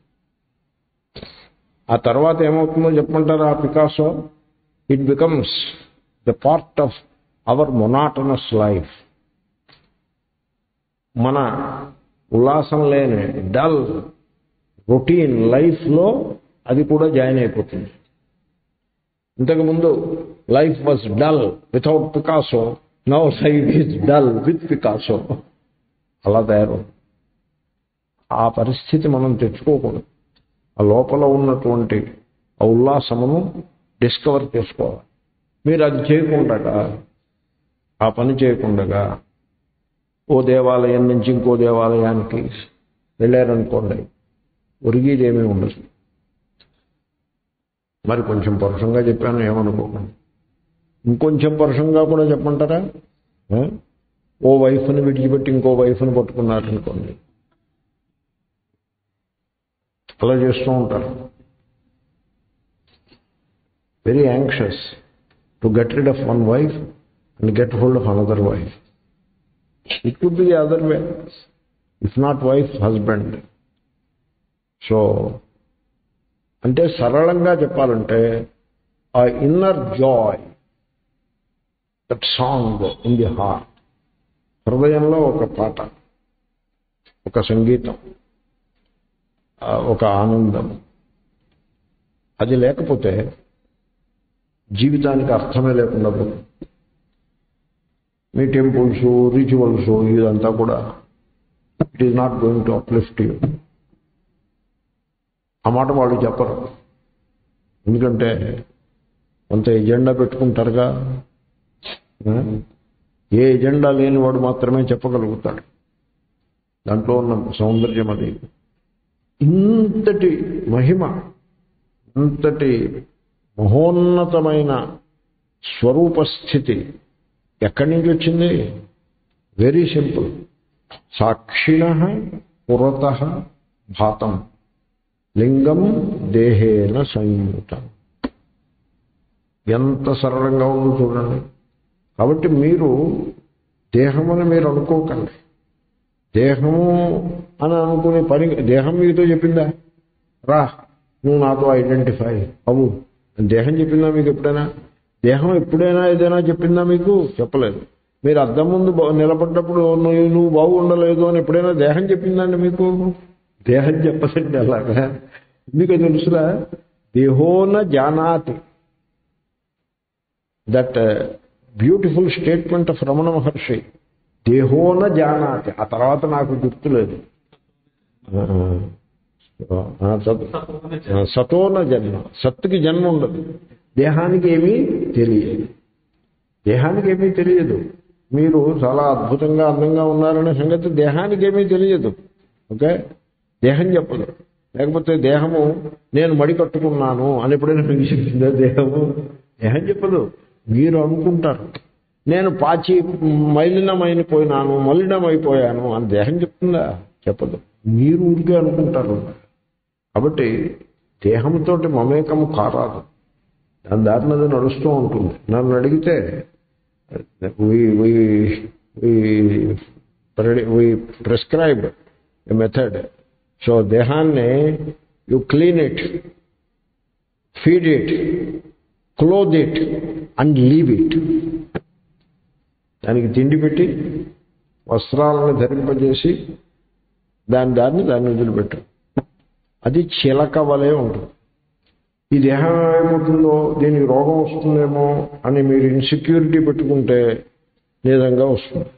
ఆ తర్వాత ఏమవుతుందో చెప్పమంటారా ఆ Picasso it becomes the part of our monotonous life మన ఉల్లాసం లేని డల్ రొటీన్ లైఫ్లో అది కూడా జాయిన్ అయిపోతుంది ఇంతకుముందు life was dull without Picasso now life is dull with Picasso అలా తయారు ఆ పరిస్థితి మనం తెచ్చుకోకూడదు ఆ లోపల ఉన్నటువంటి ఆ ఉల్లాసమును డిస్కవర్ చేసుకోవాలి మీరు అది చేయకుండా ఆ పని చేయకుండా ఓ దేవాలయం నుంచి ఇంకో దేవాలయానికి వెళ్ళారనుకోండి ఒరిగేదేమీ ఉండదు మరి కొంచెం పరుషంగా చెప్పాను ఏమనుకోకండి ఇంకొంచెం పరుషంగా కూడా చెప్పమంటారా ఆ? ఓ వైఫ్ని విడిచిపెట్టి ఇంకో వైఫ్ని పట్టుకున్నారనుకోండి అలా చేస్తూ ఉంటారు very anxious to get rid of one wife and get hold of another wife it could be the other way if not wife husband so అంటే సరళంగా చెప్పాలంటే ఆ inner joy that song in the heart హృదయంలో ఒక పాట ఒక సంగీతం ఆ, ఒక ఆనందం అది లేకపోతే జీవితానికి అర్థమే లేకుండా పోతుంది మీ టెంపుల్స్ రిచువల్స్ ఇదంతా కూడా it is not going to uplift you ఆ మాట వాళ్ళు చెప్పరు ఎందుకంటే కొంత ఎజెండా పెట్టుకుంటారుగా ఆ? ఏ ఎజెండా లేనివాడు మాత్రమే చెప్పగలుగుతాడు దాంట్లో ఉన్న సౌందర్యం అది ఇంతటి మహిమ ఇంతటి మహోన్నతమైన స్వరూపస్థితి ఎక్కడి నుంచి వచ్చింది వెరీ సింపుల్ సాక్షిణ పురత భాతం లింగం దేహేన సంయుతం ఎంత సరళంగా ఉందో చూడండి కాబట్టి మీరు దేహమని మీరు అనుకోకండి దేహము అని అనుకునే పని దేహం మీతో చెప్పిందా రా నువ్వు నాతో ఐడెంటిఫై అవు దేహం చెప్పిందా మీకు ఎప్పుడైనా దేహం ఎప్పుడైనా ఏదైనా చెప్పిందా మీకు చెప్పలేదు మీరు అద్దం ముందు బా- నిలబడ్డప్పుడు నువ్వు నువ్వు బాగుండలేదు అని ఎప్పుడైనా దేహం చెప్పిందండి మీకు దేహం చెప్పదండి అలాగా మీకు తెలుసురా దేహోన జానాతి that beautiful statement of Ramana Maharshi దేహోన జానాతి ఆ తర్వాత నాకు గుర్తులేదు ఆ, ఆ, సత్- ఆ, సతోన జన్మ సత్తుకి జన్మ ఉండదు దేహానికి ఏమీ తెలియదు దేహానికి ఏమీ తెలియదు మీరు చాలా అద్భుతంగా అందంగా ఉన్నారనే సంగతి దేహానికి ఏమీ తెలియదు ఓకే దేహం చెప్పదు లేకపోతే దేహము నేను మడి కట్టుకున్నాను అని ఎప్పుడైనా మీకు చెప్పిందా దేహము దేహం చెప్పదు మీరు అనుకుంటారు నేను పాచి మలినమైపోయినాను మలినమైపోయాను అని దేహం చెప్తుందా చెప్పదు మీరు ఊరికే అనుకుంటారు కాబట్టి దేహంతో మమేకము కారాదు దాని దారిన అది నడుస్తూ ఉంటుంది నన్ను అడిగితే ప్రిస్క్రైబ్ ఎ మెథడ్ సో దేహాన్ని you clean it feed it close it and leave it దానికి తిండి పెట్టి వస్త్రాలను ధరింపజేసి దాని దాన్ని దాన్ని వదిలిపెట్టు అది చిలక వలె ఉంటుంది ఈ దేహం ఏమవుతుందో దీనికి రోగం వస్తుందేమో అని మీరు ఇన్సెక్యూరిటీ పెట్టుకుంటే నిజంగా వస్తుంది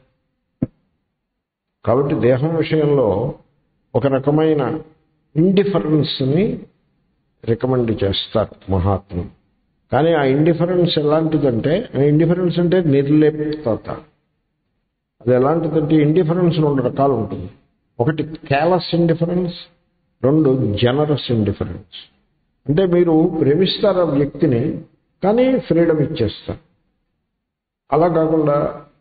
కాబట్టి దేహం విషయంలో ఒక రకమైన ఇండిఫరెన్స్ని రికమెండ్ చేస్తారు మహాత్ములు కానీ ఆ ఇండిఫరెన్స్ ఎలాంటిదంటే ఆ ఇండిఫరెన్స్ అంటే నిర్లిప్తత అది ఎలాంటిదంటే ఇండిఫరెన్స్ రెండు రకాలు ఉంటుంది ఒకటి కేలస్ ఇండిఫరెన్స్ రెండు జనరస్ ఇండిఫరెన్స్ అంటే మీరు ప్రేమిస్తారు ఆ వ్యక్తిని కానీ ఫ్రీడమ్ ఇచ్చేస్తారు అలా కాకుండా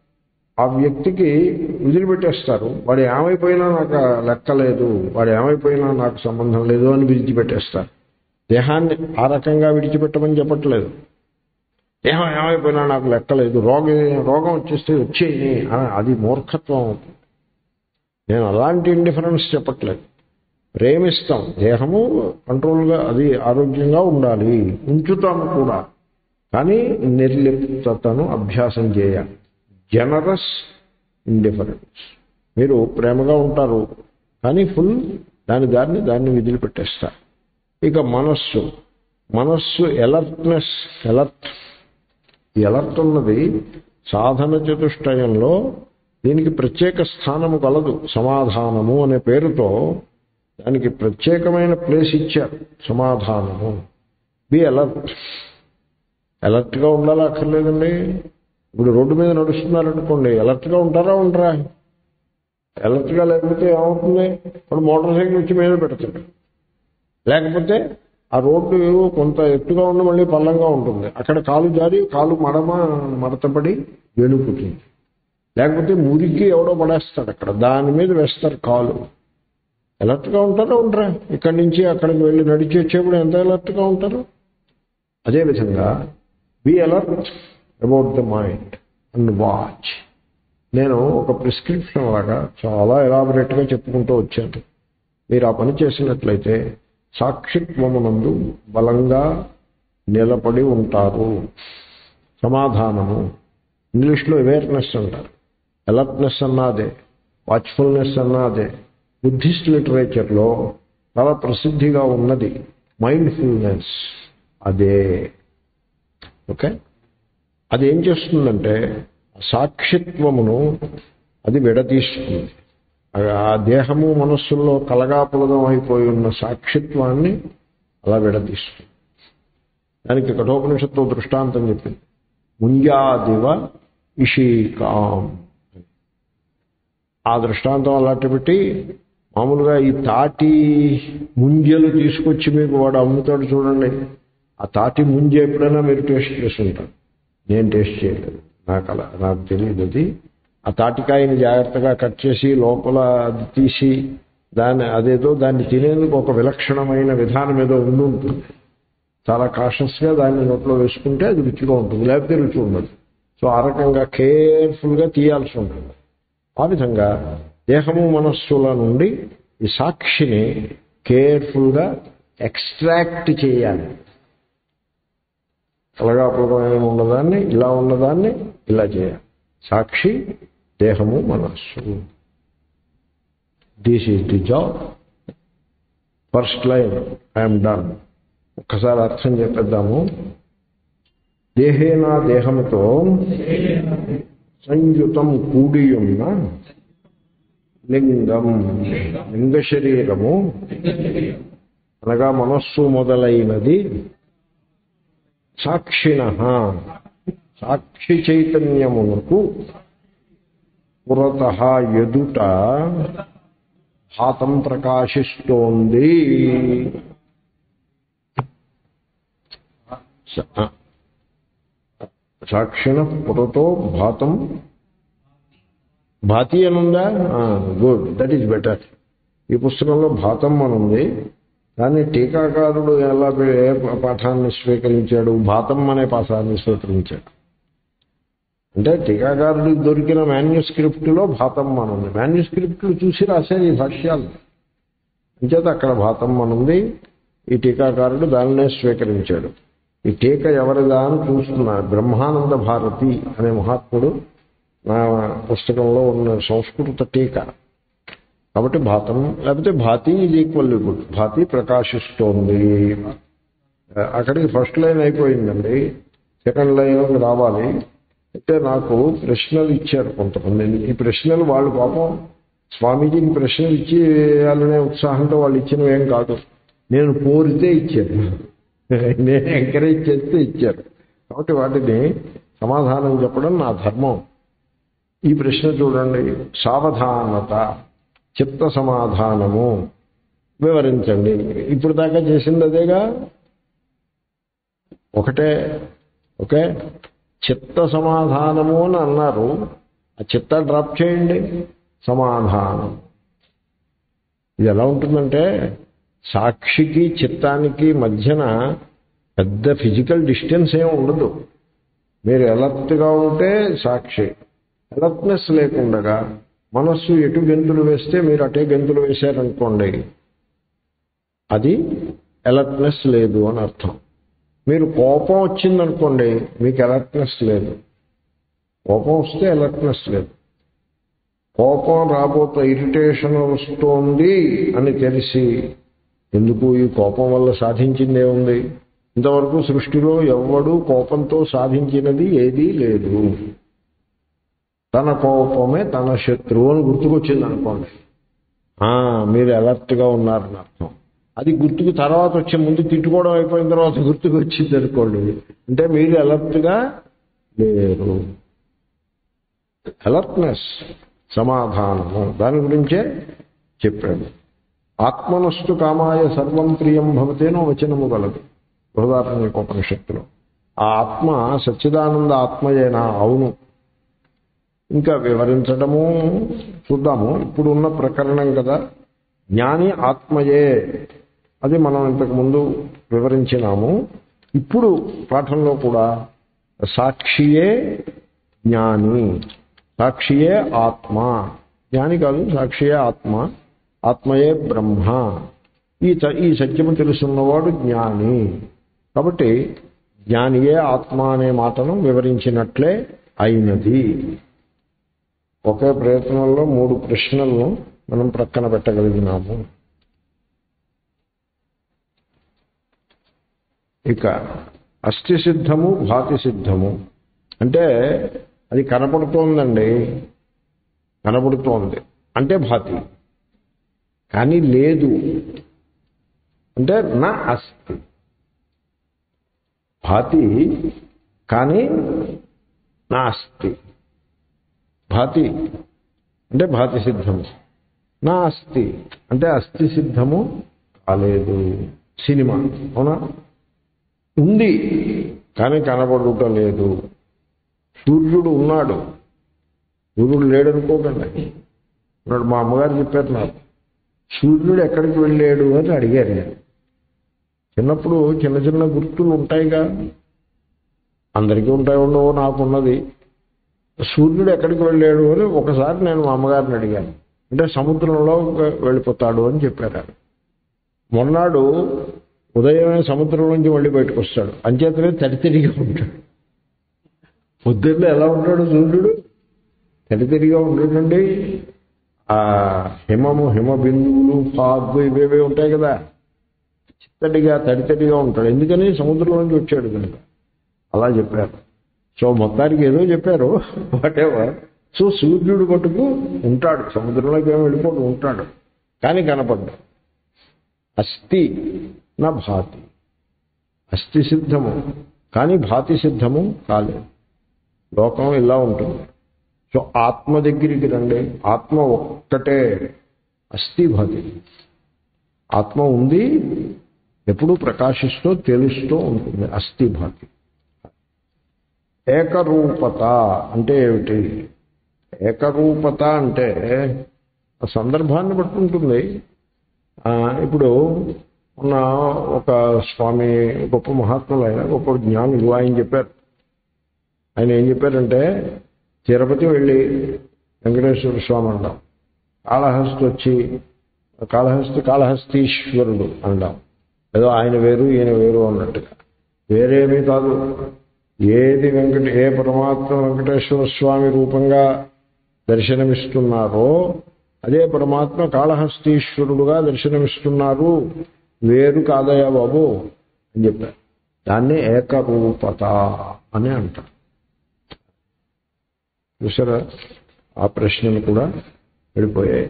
ఆ వ్యక్తికి విదిలిపెట్టేస్తారు వాడు ఏమైపోయినా నాకు లెక్కలేదు వాడు ఏమైపోయినా నాకు సంబంధం లేదు అని విడిచిపెట్టేస్తారు దేహాన్ని ఆ రకంగా విడిచిపెట్టమని చెప్పట్లేదు దేహం ఏమైపోయినా నాకు లెక్కలేదు రోగం రోగం వచ్చేస్తే వచ్చేయి అని అది మూర్ఖత్వం అవుతుంది నేను అలాంటి ఇండిఫరెన్స్ చెప్పట్లేదు ప్రేమిస్తాం దేహము కంట్రోల్గా అది ఆరోగ్యంగా ఉండాలి ఉంచుతాము కూడా కానీ నిర్లిప్తతను అభ్యాసం చేయాలి జనరస్ ఇండిఫరెన్స్ మీరు ప్రేమగా ఉంటారు కానీ ఫుల్ దాని దాన్ని దాన్ని విదిలిపెట్టేస్తారు ఇక మనస్సు మనస్సు ఎలర్ట్నెస్ ఎలర్ట్ ఈ ఎలర్ట్ ఉన్నది సాధన చతుష్టయంలో దీనికి ప్రత్యేక స్థానము కలదు సమాధానము అనే పేరుతో దానికి ప్రత్యేకమైన ప్లేస్ ఇచ్చారు సమాధానము బి అలర్ట్ అలర్ట్గా ఉండాలా అక్కర్లేదండి ఇప్పుడు రోడ్డు మీద నడుస్తున్నారనుకోండి అలర్ట్గా ఉంటారా ఉండరా అలర్ట్గా లేకపోతే ఏమవుతుంది ఇప్పుడు మోటార్ సైకిల్ వచ్చి మీద పెడతాడు లేకపోతే ఆ రోడ్డు కొంత ఎత్తుగా ఉండి మళ్ళీ పల్లంగా ఉంటుంది అక్కడ కాలు జారి కాలు మడమ మడతపడి వెనుకుతుంది లేకపోతే మురికి ఎవడో పడేస్తాడు అక్కడ దాని మీద వేస్తారు కాలు అలర్ట్గా ఉంటారా ఉండరా ఇక్కడి నుంచి అక్కడికి వెళ్ళి నడిచి వచ్చేప్పుడు ఎంత అలర్ట్గా ఉంటారు అదేవిధంగా be alert about the mind and watch నేను ఒక ప్రిస్క్రిప్షన్ లాగా చాలా ఎలాబరేట్గా చెప్పుకుంటూ వచ్చాను మీరు ఆ పని చేసినట్లయితే సాక్షిత్వమునందు బలంగా నిలబడి ఉంటారు సమాధానము ఇంగ్లీష్లో అవేర్నెస్ అంటారు అలర్ట్నెస్ అన్నదే వాచ్ఫుల్నెస్ అన్నదే బుద్ధిస్ట్ లిటరేచర్లో చాలా ప్రసిద్ధిగా ఉన్నది మైండ్ఫుల్నెస్ అదే ఓకే అది ఏం చేస్తుందంటే సాక్షిత్వమును అది విడదీస్తుంది ఆ దేహము మనస్సుల్లో కలగాపులగం అయిపోయి ఉన్న సాక్షిత్వాన్ని అలా విడదీస్తుంది దానికి కఠోపనిషత్తు దృష్టాంతం చెప్పింది ముంజాదివ ఇషీకాం ఆ దృష్టాంతం అలాంటి పెట్టి మామూలుగా ఈ తాటి ముంజలు తీసుకొచ్చి మీకు వాడు అమ్ముతాడు చూడండి ఆ తాటి ముంజ ఎప్పుడైనా మీరు టేస్ట్ చేసి ఉంటారు నేను టేస్ట్ చేయలేదు నాకు అలా నాకు తెలియదు అది ఆ తాటికాయని జాగ్రత్తగా కట్ చేసి లోపల అది తీసి దాన్ని అదేదో దాన్ని తినేందుకు ఒక విలక్షణమైన విధానం ఏదో ఉండి ఉంటుంది చాలా కాషస్గా దాన్ని నోట్లో వేసుకుంటే అది రుచిగా ఉంటుంది లేకపోతే రుచి ఉండదు సో ఆ రకంగా కేర్ఫుల్గా తీయాల్సి ఉంటుంది ఆ విధంగా దేహము మనస్సుల నుండి ఈ సాక్షిని కేర్ఫుల్గా ఎక్స్ట్రాక్ట్ చేయాలి కలగాపులకమైన ఉన్నదాన్ని ఇలా ఉన్నదాన్ని ఇలా చేయాలి సాక్షి దేహము మనస్సు this is the job first line I'm done ఒక్కసారి అర్థం చెప్పేద్దాము దేహేనా దేహంతో సంయుతం కూడి ఉన్న లింగం లింగ శరీరము అనగా మనస్సు మొదలైనది సాక్షిణ సాక్షి చైతన్యమునకు పురత ఎదుట భాతం ప్రకాశిస్తోంది సాక్షిణ పురతో భాతం భాతి అనుందా గుడ్ దట్ ఈజ్ బెటర్ ఈ పుస్తకంలో భాతం అనుంది కానీ టీకాకారుడు ఎలా ఏ పాఠాన్ని స్వీకరించాడు భాతం అనే పాఠాన్ని స్వీకరించాడు అంటే టీకాకారుడికి దొరికిన మాన్యుస్క్రిప్ట్లో భాతం అనుంది మాన్యుస్క్రిప్ట్లు చూసి రాశారు ఈ భాష్యాలు అంచేత అక్కడ భాతం అనుంది ఈ టీకాకారుడు దానినే స్వీకరించాడు ఈ టీక ఎవరిదా అని చూస్తున్నారు బ్రహ్మానంద భారతి అనే మహాత్ముడు నా పుస్తకంలో ఉన్న సంస్కృత టీక కాబట్టి భాతం లేకపోతే భాతి ఈజ్ ఈక్వల్ గుడ్ భాతి ప్రకాశిస్తోంది అక్కడికి ఫస్ట్ లైన్ అయిపోయిందండి సెకండ్ లైన్ రావాలి అయితే నాకు ప్రశ్నలు ఇచ్చారు కొంతమంది ఈ ప్రశ్నలు వాళ్ళు పాపం స్వామీజీకి ప్రశ్నలు ఇచ్చి వేయాలనే ఉత్సాహంతో వాళ్ళు ఇచ్చినవి ఏం కాదు నేను కోరితే ఇచ్చారు నేను ఎంకరేజ్ చేస్తే ఇచ్చారు కాబట్టి వాటిని సమాధానం చెప్పడం నా ధర్మం ఈ ప్రశ్న చూడండి సావధానత చిత్త సమాధానము వివరించండి ఇప్పుడు దాకా చేసింది అదేగా ఒకటే ఓకే చిత్త సమాధానము అని అన్నారు ఆ చిత్త డ్రాప్ చేయండి సమాధానం ఇది ఎలా ఉంటుందంటే సాక్షికి చిత్తానికి మధ్యన పెద్ద ఫిజికల్ డిస్టెన్స్ ఏమి ఉండదు మీరు ఎలర్ట్గా ఉంటే సాక్షి ఎలర్ట్నెస్ లేకుండగా మనస్సు ఎటు గెంతులు వేస్తే మీరు అటే గెంతులు వేశారనుకోండి అది ఎలర్ట్నెస్ లేదు అని అర్థం మీరు కోపం వచ్చిందనుకోండి మీకు ఎలర్ట్నెస్ లేదు కోపం వస్తే ఎలర్ట్నెస్ లేదు కోపం రాబోతే ఇరిటేషన్ వస్తోంది అని తెలిసి ఎందుకు ఈ కోపం వల్ల సాధించిందే ఉంది ఇంతవరకు సృష్టిలో ఎవ్వడూ కోపంతో సాధించినది ఏదీ లేదు తన కోపమే తన శత్రువు అని గుర్తుకొచ్చింది అనుకోండి మీరు అలర్ట్గా ఉన్నారని అర్థం అది గుర్తుకు తర్వాత వచ్చే ముందు తిట్టుకోవడం అయిపోయిన తర్వాత గుర్తుకు వచ్చింది అనుకోండి అంటే మీరు అలర్ట్గా లేరు అలర్ట్నెస్ సమాధానము దాని గురించే చెప్పాడు ఆత్మనస్టు కామాయ సర్వం ప్రియం భవతేనో వచనము గలదు బృహదారణ్యోపనిషత్తులో ఆ ఆత్మ సచ్చిదానంద ఆత్మయేనా అవును ఇంకా వివరించడము చూద్దాము ఇప్పుడు ఉన్న ప్రకరణం కదా జ్ఞాని ఆత్మయే అది మనం ఇంతకు ముందు వివరించినాము ఇప్పుడు పాఠంలో కూడా సాక్షియే జ్ఞాని సాక్షియే ఆత్మ జ్ఞాని కాదు సాక్షియే ఆత్మ ఆత్మయే బ్రహ్మ ఈ ఈ సత్యము తెలుసున్నవాడు జ్ఞాని కాబట్టి జ్ఞానియే ఆత్మ అనే మాటను వివరించినట్లే అయినది ఒకే ప్రయత్నంలో మూడు ప్రశ్నలను మనం ప్రక్కన పెట్టగలిగినాము ఇక అస్థి సిద్ధము భాతి సిద్ధము అంటే అది కనపడుతోందండి కనపడుతోంది అంటే భాతి కానీ లేదు అంటే నా అస్థి భాతి కానీ నా అస్థి భాతి అంటే భాతి సిద్ధము నా అస్థి అంటే అస్థి సిద్ధము కాలేదు సినిమా అవునా ఉంది కానీ కనబడుట లేదు సూర్యుడు ఉన్నాడు సూర్యుడు లేడనుకోకండి ఉన్నాడు మా అమ్మగారు చెప్పారు నాకు సూర్యుడు ఎక్కడికి వెళ్ళాడు అని అడిగారు నేను చిన్నప్పుడు చిన్న చిన్న గుర్తులు ఉంటాయిగా అందరికీ ఉంటాయి ఉండవు నాకున్నది సూర్యుడు ఎక్కడికి వెళ్ళాడు అని ఒకసారి నేను మా అమ్మగారిని అడిగాను అంటే సముద్రంలో వెళ్ళిపోతాడు అని చెప్పారు మొన్నాడు ఉదయమే సముద్రం నుంచి మళ్ళీ బయటకు వస్తాడు అంచేతనే తడితడిగా ఉంటాడు పొద్దున్నే ఎలా ఉంటాడు సూర్యుడు తడితడిగా ఉండడండి ఆ హిమము హిమ బిందువులు ఫాగ్ ఇవేవే ఉంటాయి కదా చిత్తడిగా తడితడిగా ఉంటాడు ఎందుకని సముద్రం నుంచి వచ్చాడు కనుక అలా చెప్పారు సో మొత్తానికి ఏదో చెప్పారు వాటెవర్ సో సూర్యుడు మటుకు ఉంటాడు సముద్రంలోకి ఏమి వెళ్ళిపోతూ ఉంటాడు కానీ కనపడ్డా అస్థి నా భాతి అస్థి సిద్ధము కానీ భాతి సిద్ధము కాలేదు లోకం ఇలా ఉంటుంది సో ఆత్మ దగ్గరికి రండి ఆత్మ ఒక్కటే అస్థి భాతి ఆత్మ ఉంది ఎప్పుడూ ప్రకాశిస్తూ తెలుస్తూ ఉంటుంది అస్థి భాతి ఏకరూపత అంటే ఏమిటి ఏకరూపత అంటే సందర్భాన్ని బట్టి ఉంటుంది ఇప్పుడు ఉన్న ఒక స్వామి గొప్ప మహాత్ములు ఆయన గొప్ప జ్ఞానులు ఆయన చెప్పారు ఆయన ఏం చెప్పారంటే తిరుపతి వెళ్ళి వెంకటేశ్వర స్వామి అంటాం కాళహస్తి వచ్చి కాళహస్తి కాళహస్తీశ్వరుడు అంటాం ఏదో ఆయన వేరు ఈయన వేరు అన్నట్టుగా వేరేమీ కాదు ఏది వెంకట ఏ పరమాత్మ వెంకటేశ్వర స్వామి రూపంగా దర్శనమిస్తున్నారో అదే పరమాత్మ కాళహస్తీశ్వరుడుగా దర్శనమిస్తున్నారు వేరు కాదయా బాబు అని చెప్పారు దాన్ని ఏకరూపత అని అంటారు చూసారా ఆ ప్రశ్నలు కూడా వెళ్ళిపోయాయి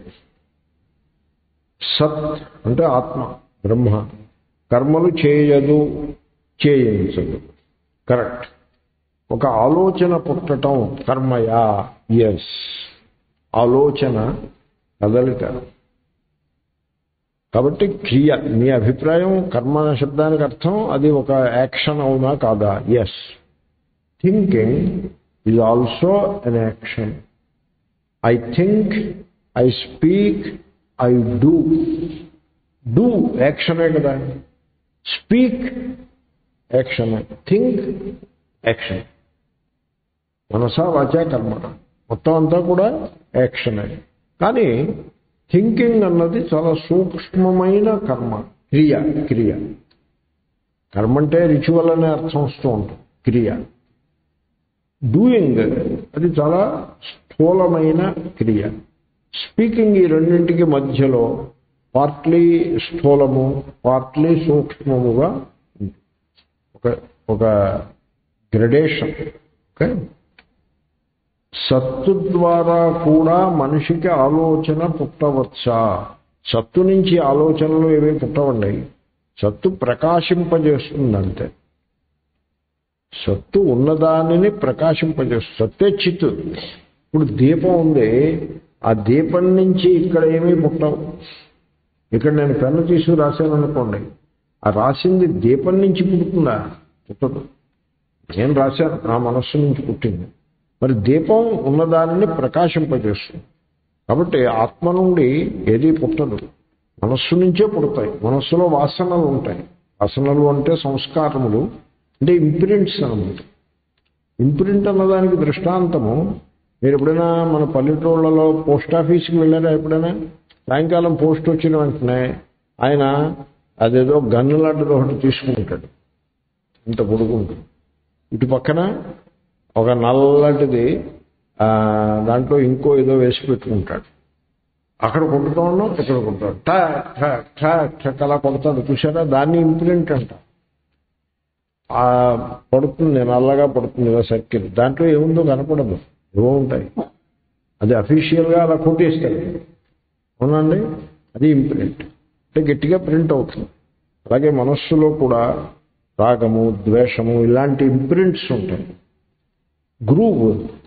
సత్ అంటే ఆత్మ బ్రహ్మ కర్మలు చేయదు చేయించదు కరెక్ట్ ఒక ఆలోచన పుట్టటం కర్మయా ఎస్ ఆలోచన కదలిక కాబట్టి క్రియ మీ అభిప్రాయం కర్మ శబ్దానికి అర్థం అది ఒక యాక్షన్ అవునా కాదా yes thinking is also an action I think I speak I do do యాక్షనే కదా స్పీక్ యాక్షన్ థింక్ యాక్షన్ మనసా వాచా కర్మ మొత్తం అంతా కూడా యాక్షనే కానీ థింకింగ్ అన్నది చాలా సూక్ష్మమైన కర్మ క్రియ క్రియ కర్మ అంటే రిచువల్ అనే అర్థం వస్తూ ఉంటుంది క్రియ డూయింగ్ అది చాలా స్థూలమైన క్రియ స్పీకింగ్ ఈ రెండింటికి మధ్యలో పార్ట్లీ స్థూలము పార్ట్లీ సూక్ష్మముగా ఉంటుంది ఒక ఒక గ్రడేషన్ ఓకే సత్తు ద్వారా కూడా మనిషికి ఆలోచన పుట్టవచ్చా సత్తు నుంచి ఆలోచనలు ఏమీ పుట్టవండి సత్తు ప్రకాశింపజేస్తుందంటే సత్తు ఉన్నదానిని ప్రకాశింపజేస్తుంది సత్తే చిత్తు ఇప్పుడు దీపం ఉంది ఆ దీపం నుంచి ఇక్కడ ఏమీ పుట్టవు ఇక్కడ నేను పెన్ను తీసుకు రాశాను అనుకోండి ఆ రాసింది దీపం నుంచి పుడుతుందా పుట్టదు నేను రాశాను నా మనస్సు నుంచి పుట్టింది మరి దీపం ఉన్నదానిని ప్రకాశింపజేస్తుంది కాబట్టి ఆత్మ నుండి ఏది పుట్టదు మనస్సు నుంచే పుడతాయి మనస్సులో వాసనలు ఉంటాయి వాసనలు అంటే సంస్కారములు అంటే ఇంప్రింట్స్ అన్నమాట ఇంప్రింట్ అన్నదానికి దృష్టాంతము మీరు ఎప్పుడైనా మన పల్లెటూళ్ళలో పోస్ట్ ఆఫీస్కి వెళ్ళారా ఎప్పుడైనా సాయంకాలం పోస్ట్ వచ్చిన వెంటనే ఆయన అదేదో గన్ను లాంటిది ఒకటి తీసుకుంటాడు ఇంత పొడుగుంటుంది ఇటు పక్కన ఒక నల్లటిది ఆ, దాంట్లో ఇంకో ఏదో వేసి పెట్టుకుంటాడు అక్కడ కొట్టుతా ఉన్నాం ఇక్కడ కొడతాడు ఠాక్ ఠాక్ ఠాక్ ఠక్ అలా కొడతాడు చూసారా దాన్ని ఇంప్రింట్ అంట ఆ పడుతుంది నల్లగా పడుతుంది కదా సర్కిల్ దాంట్లో ఏముందో కనపడదు ఏవో ఉంటాయి అది అఫీషియల్గా అలా కొట్టేస్తాడు అవునండి అది ఇంప్రింట్ అంటే గట్టిగా ప్రింట్ అవుతుంది అలాగే మనస్సులో కూడా రాగము ద్వేషము ఇలాంటి ఇంప్రింట్స్ ఉంటాయి గ్రూవ్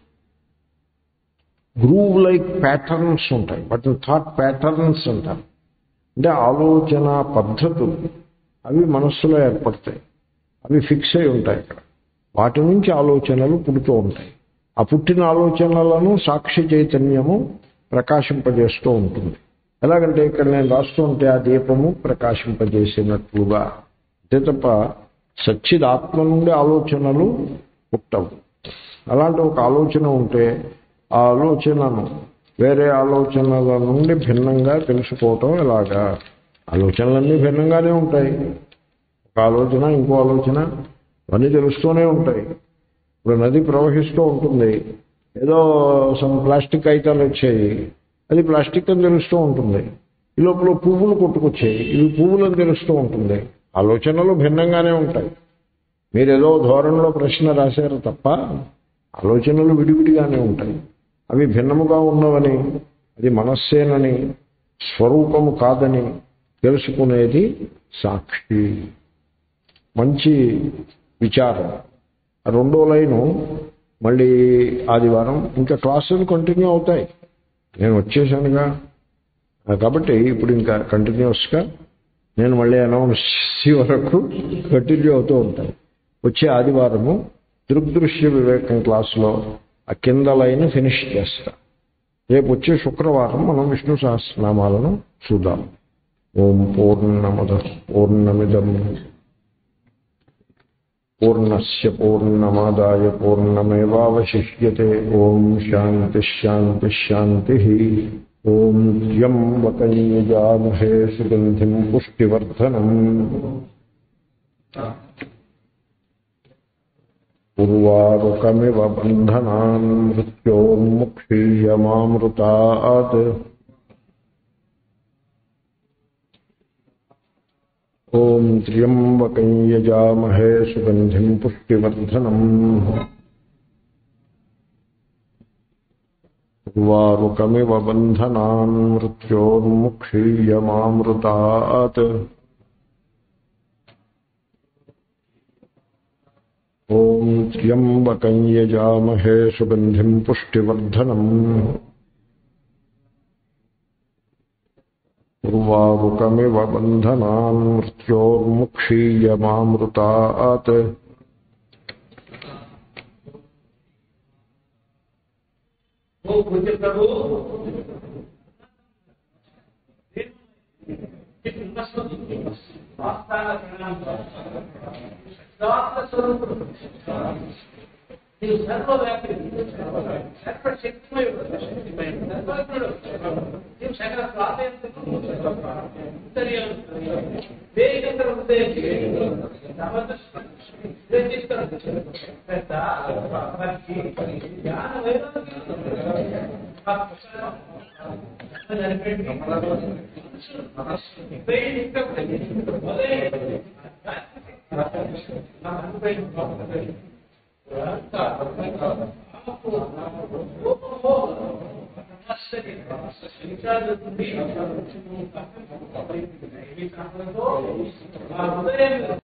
గ్రూవ్ లైక్ ప్యాటర్న్స్ ఉంటాయి బట్ థాట్ ప్యాటర్న్స్ అంటారు అంటే ఆలోచన పద్ధతులు అవి మనస్సులో ఏర్పడతాయి అవి ఫిక్స్ అయి ఉంటాయి ఇక్కడ వాటి నుంచి ఆలోచనలు పుడుతూ ఉంటాయి ఆ పుట్టిన ఆలోచనలను సాక్షి చైతన్యము ప్రకాశింపజేస్తూ ఉంటుంది ఎలాగంటే ఇక్కడ నేను రాస్తూ ఉంటే ఆ దీపము ప్రకాశింపజేసినట్లుగా అంతే తప్ప సచ్చిదాత్మ నుండి ఆలోచనలు పుట్టవు అలాంటి ఒక ఆలోచన ఉంటే ఆ ఆలోచనను వేరే ఆలోచనల నుండి భిన్నంగా తెలుసుకోవటం ఎలాగా ఆలోచనలన్నీ భిన్నంగానే ఉంటాయి ఒక ఆలోచన ఇంకో ఆలోచన అన్నీ తెలుస్తూనే ఉంటాయి ఇప్పుడు నది ప్రవహిస్తూ ఉంటుంది ఏదో సమ్ ప్లాస్టిక్ ఐటాలు వచ్చాయి అది ప్లాస్టిక్ అని తెలుస్తూ ఉంటుంది ఈ లోపల పువ్వులు కొట్టుకొచ్చాయి ఇవి పువ్వులు అని తెలుస్తూ ఉంటుంది ఆలోచనలు భిన్నంగానే ఉంటాయి మీరు ఏదో ధోరణిలో ప్రశ్న రాశారు తప్ప ఆలోచనలు విడివిడిగానే ఉంటాయి అవి భిన్నముగా ఉన్నవని అది మనస్సేనని స్వరూపము కాదని తెలుసుకునేది సాక్షి మంచి విచారం ఆ రెండో లైను మళ్ళీ ఆదివారం ఇంకా క్లాసులు కంటిన్యూ అవుతాయి నేను వచ్చేసానుగా ఆ, కాబట్టి ఇప్పుడు ఇంకా కంటిన్యూస్గా నేను మళ్ళీ అనౌన్స్ వరకు కంటిన్యూ అవుతూ ఉంటాను వచ్చే ఆదివారము దృగ్దృశ్య వివేకం క్లాసులో ఆ కింద లైన్ ఫినిష్ చేస్తా రేపు వచ్చే శుక్రవారం మనం విష్ణు సహస్రనామాలను చూద్దాం ఓం పూర్ణమద పూర్ణమిదం పూర్ణస్య పూర్ణమాదాయ పూర్ణమేవాवशिष्यते ఓం శాంతి శాంతి శాంతి ఓం యం వకన్యజామహే సుగంధిం పుష్టివర్ధనం ఉర్వారుకమివ బంధనాన్ మృత్యోర్ముక్షీయమామృతాత్ ఓం త్ర్యంబకం యజామహే సుగంధిం పుష్టివర్ధనం వారుకమివ బంధనాన్ మృత్యోర్ముక్షీయమామృతాత్ ఓం త్ర్యంబకం యజామహే సుగంధిం పుష్టివర్ధనం ఉర్వారుకమివ బంధనాన్ మృత్యోర్ముక్షీయమామృతాత్ वो पूज्य प्रभु నీవు సర్వవ్యాపి సర్వశక్తిమయుడు సర్వజ్ఞుడు నీవు సకల ప్రాధాన్యతను వేగంగా ఉద్దేశించి జ్ఞాన హృదయం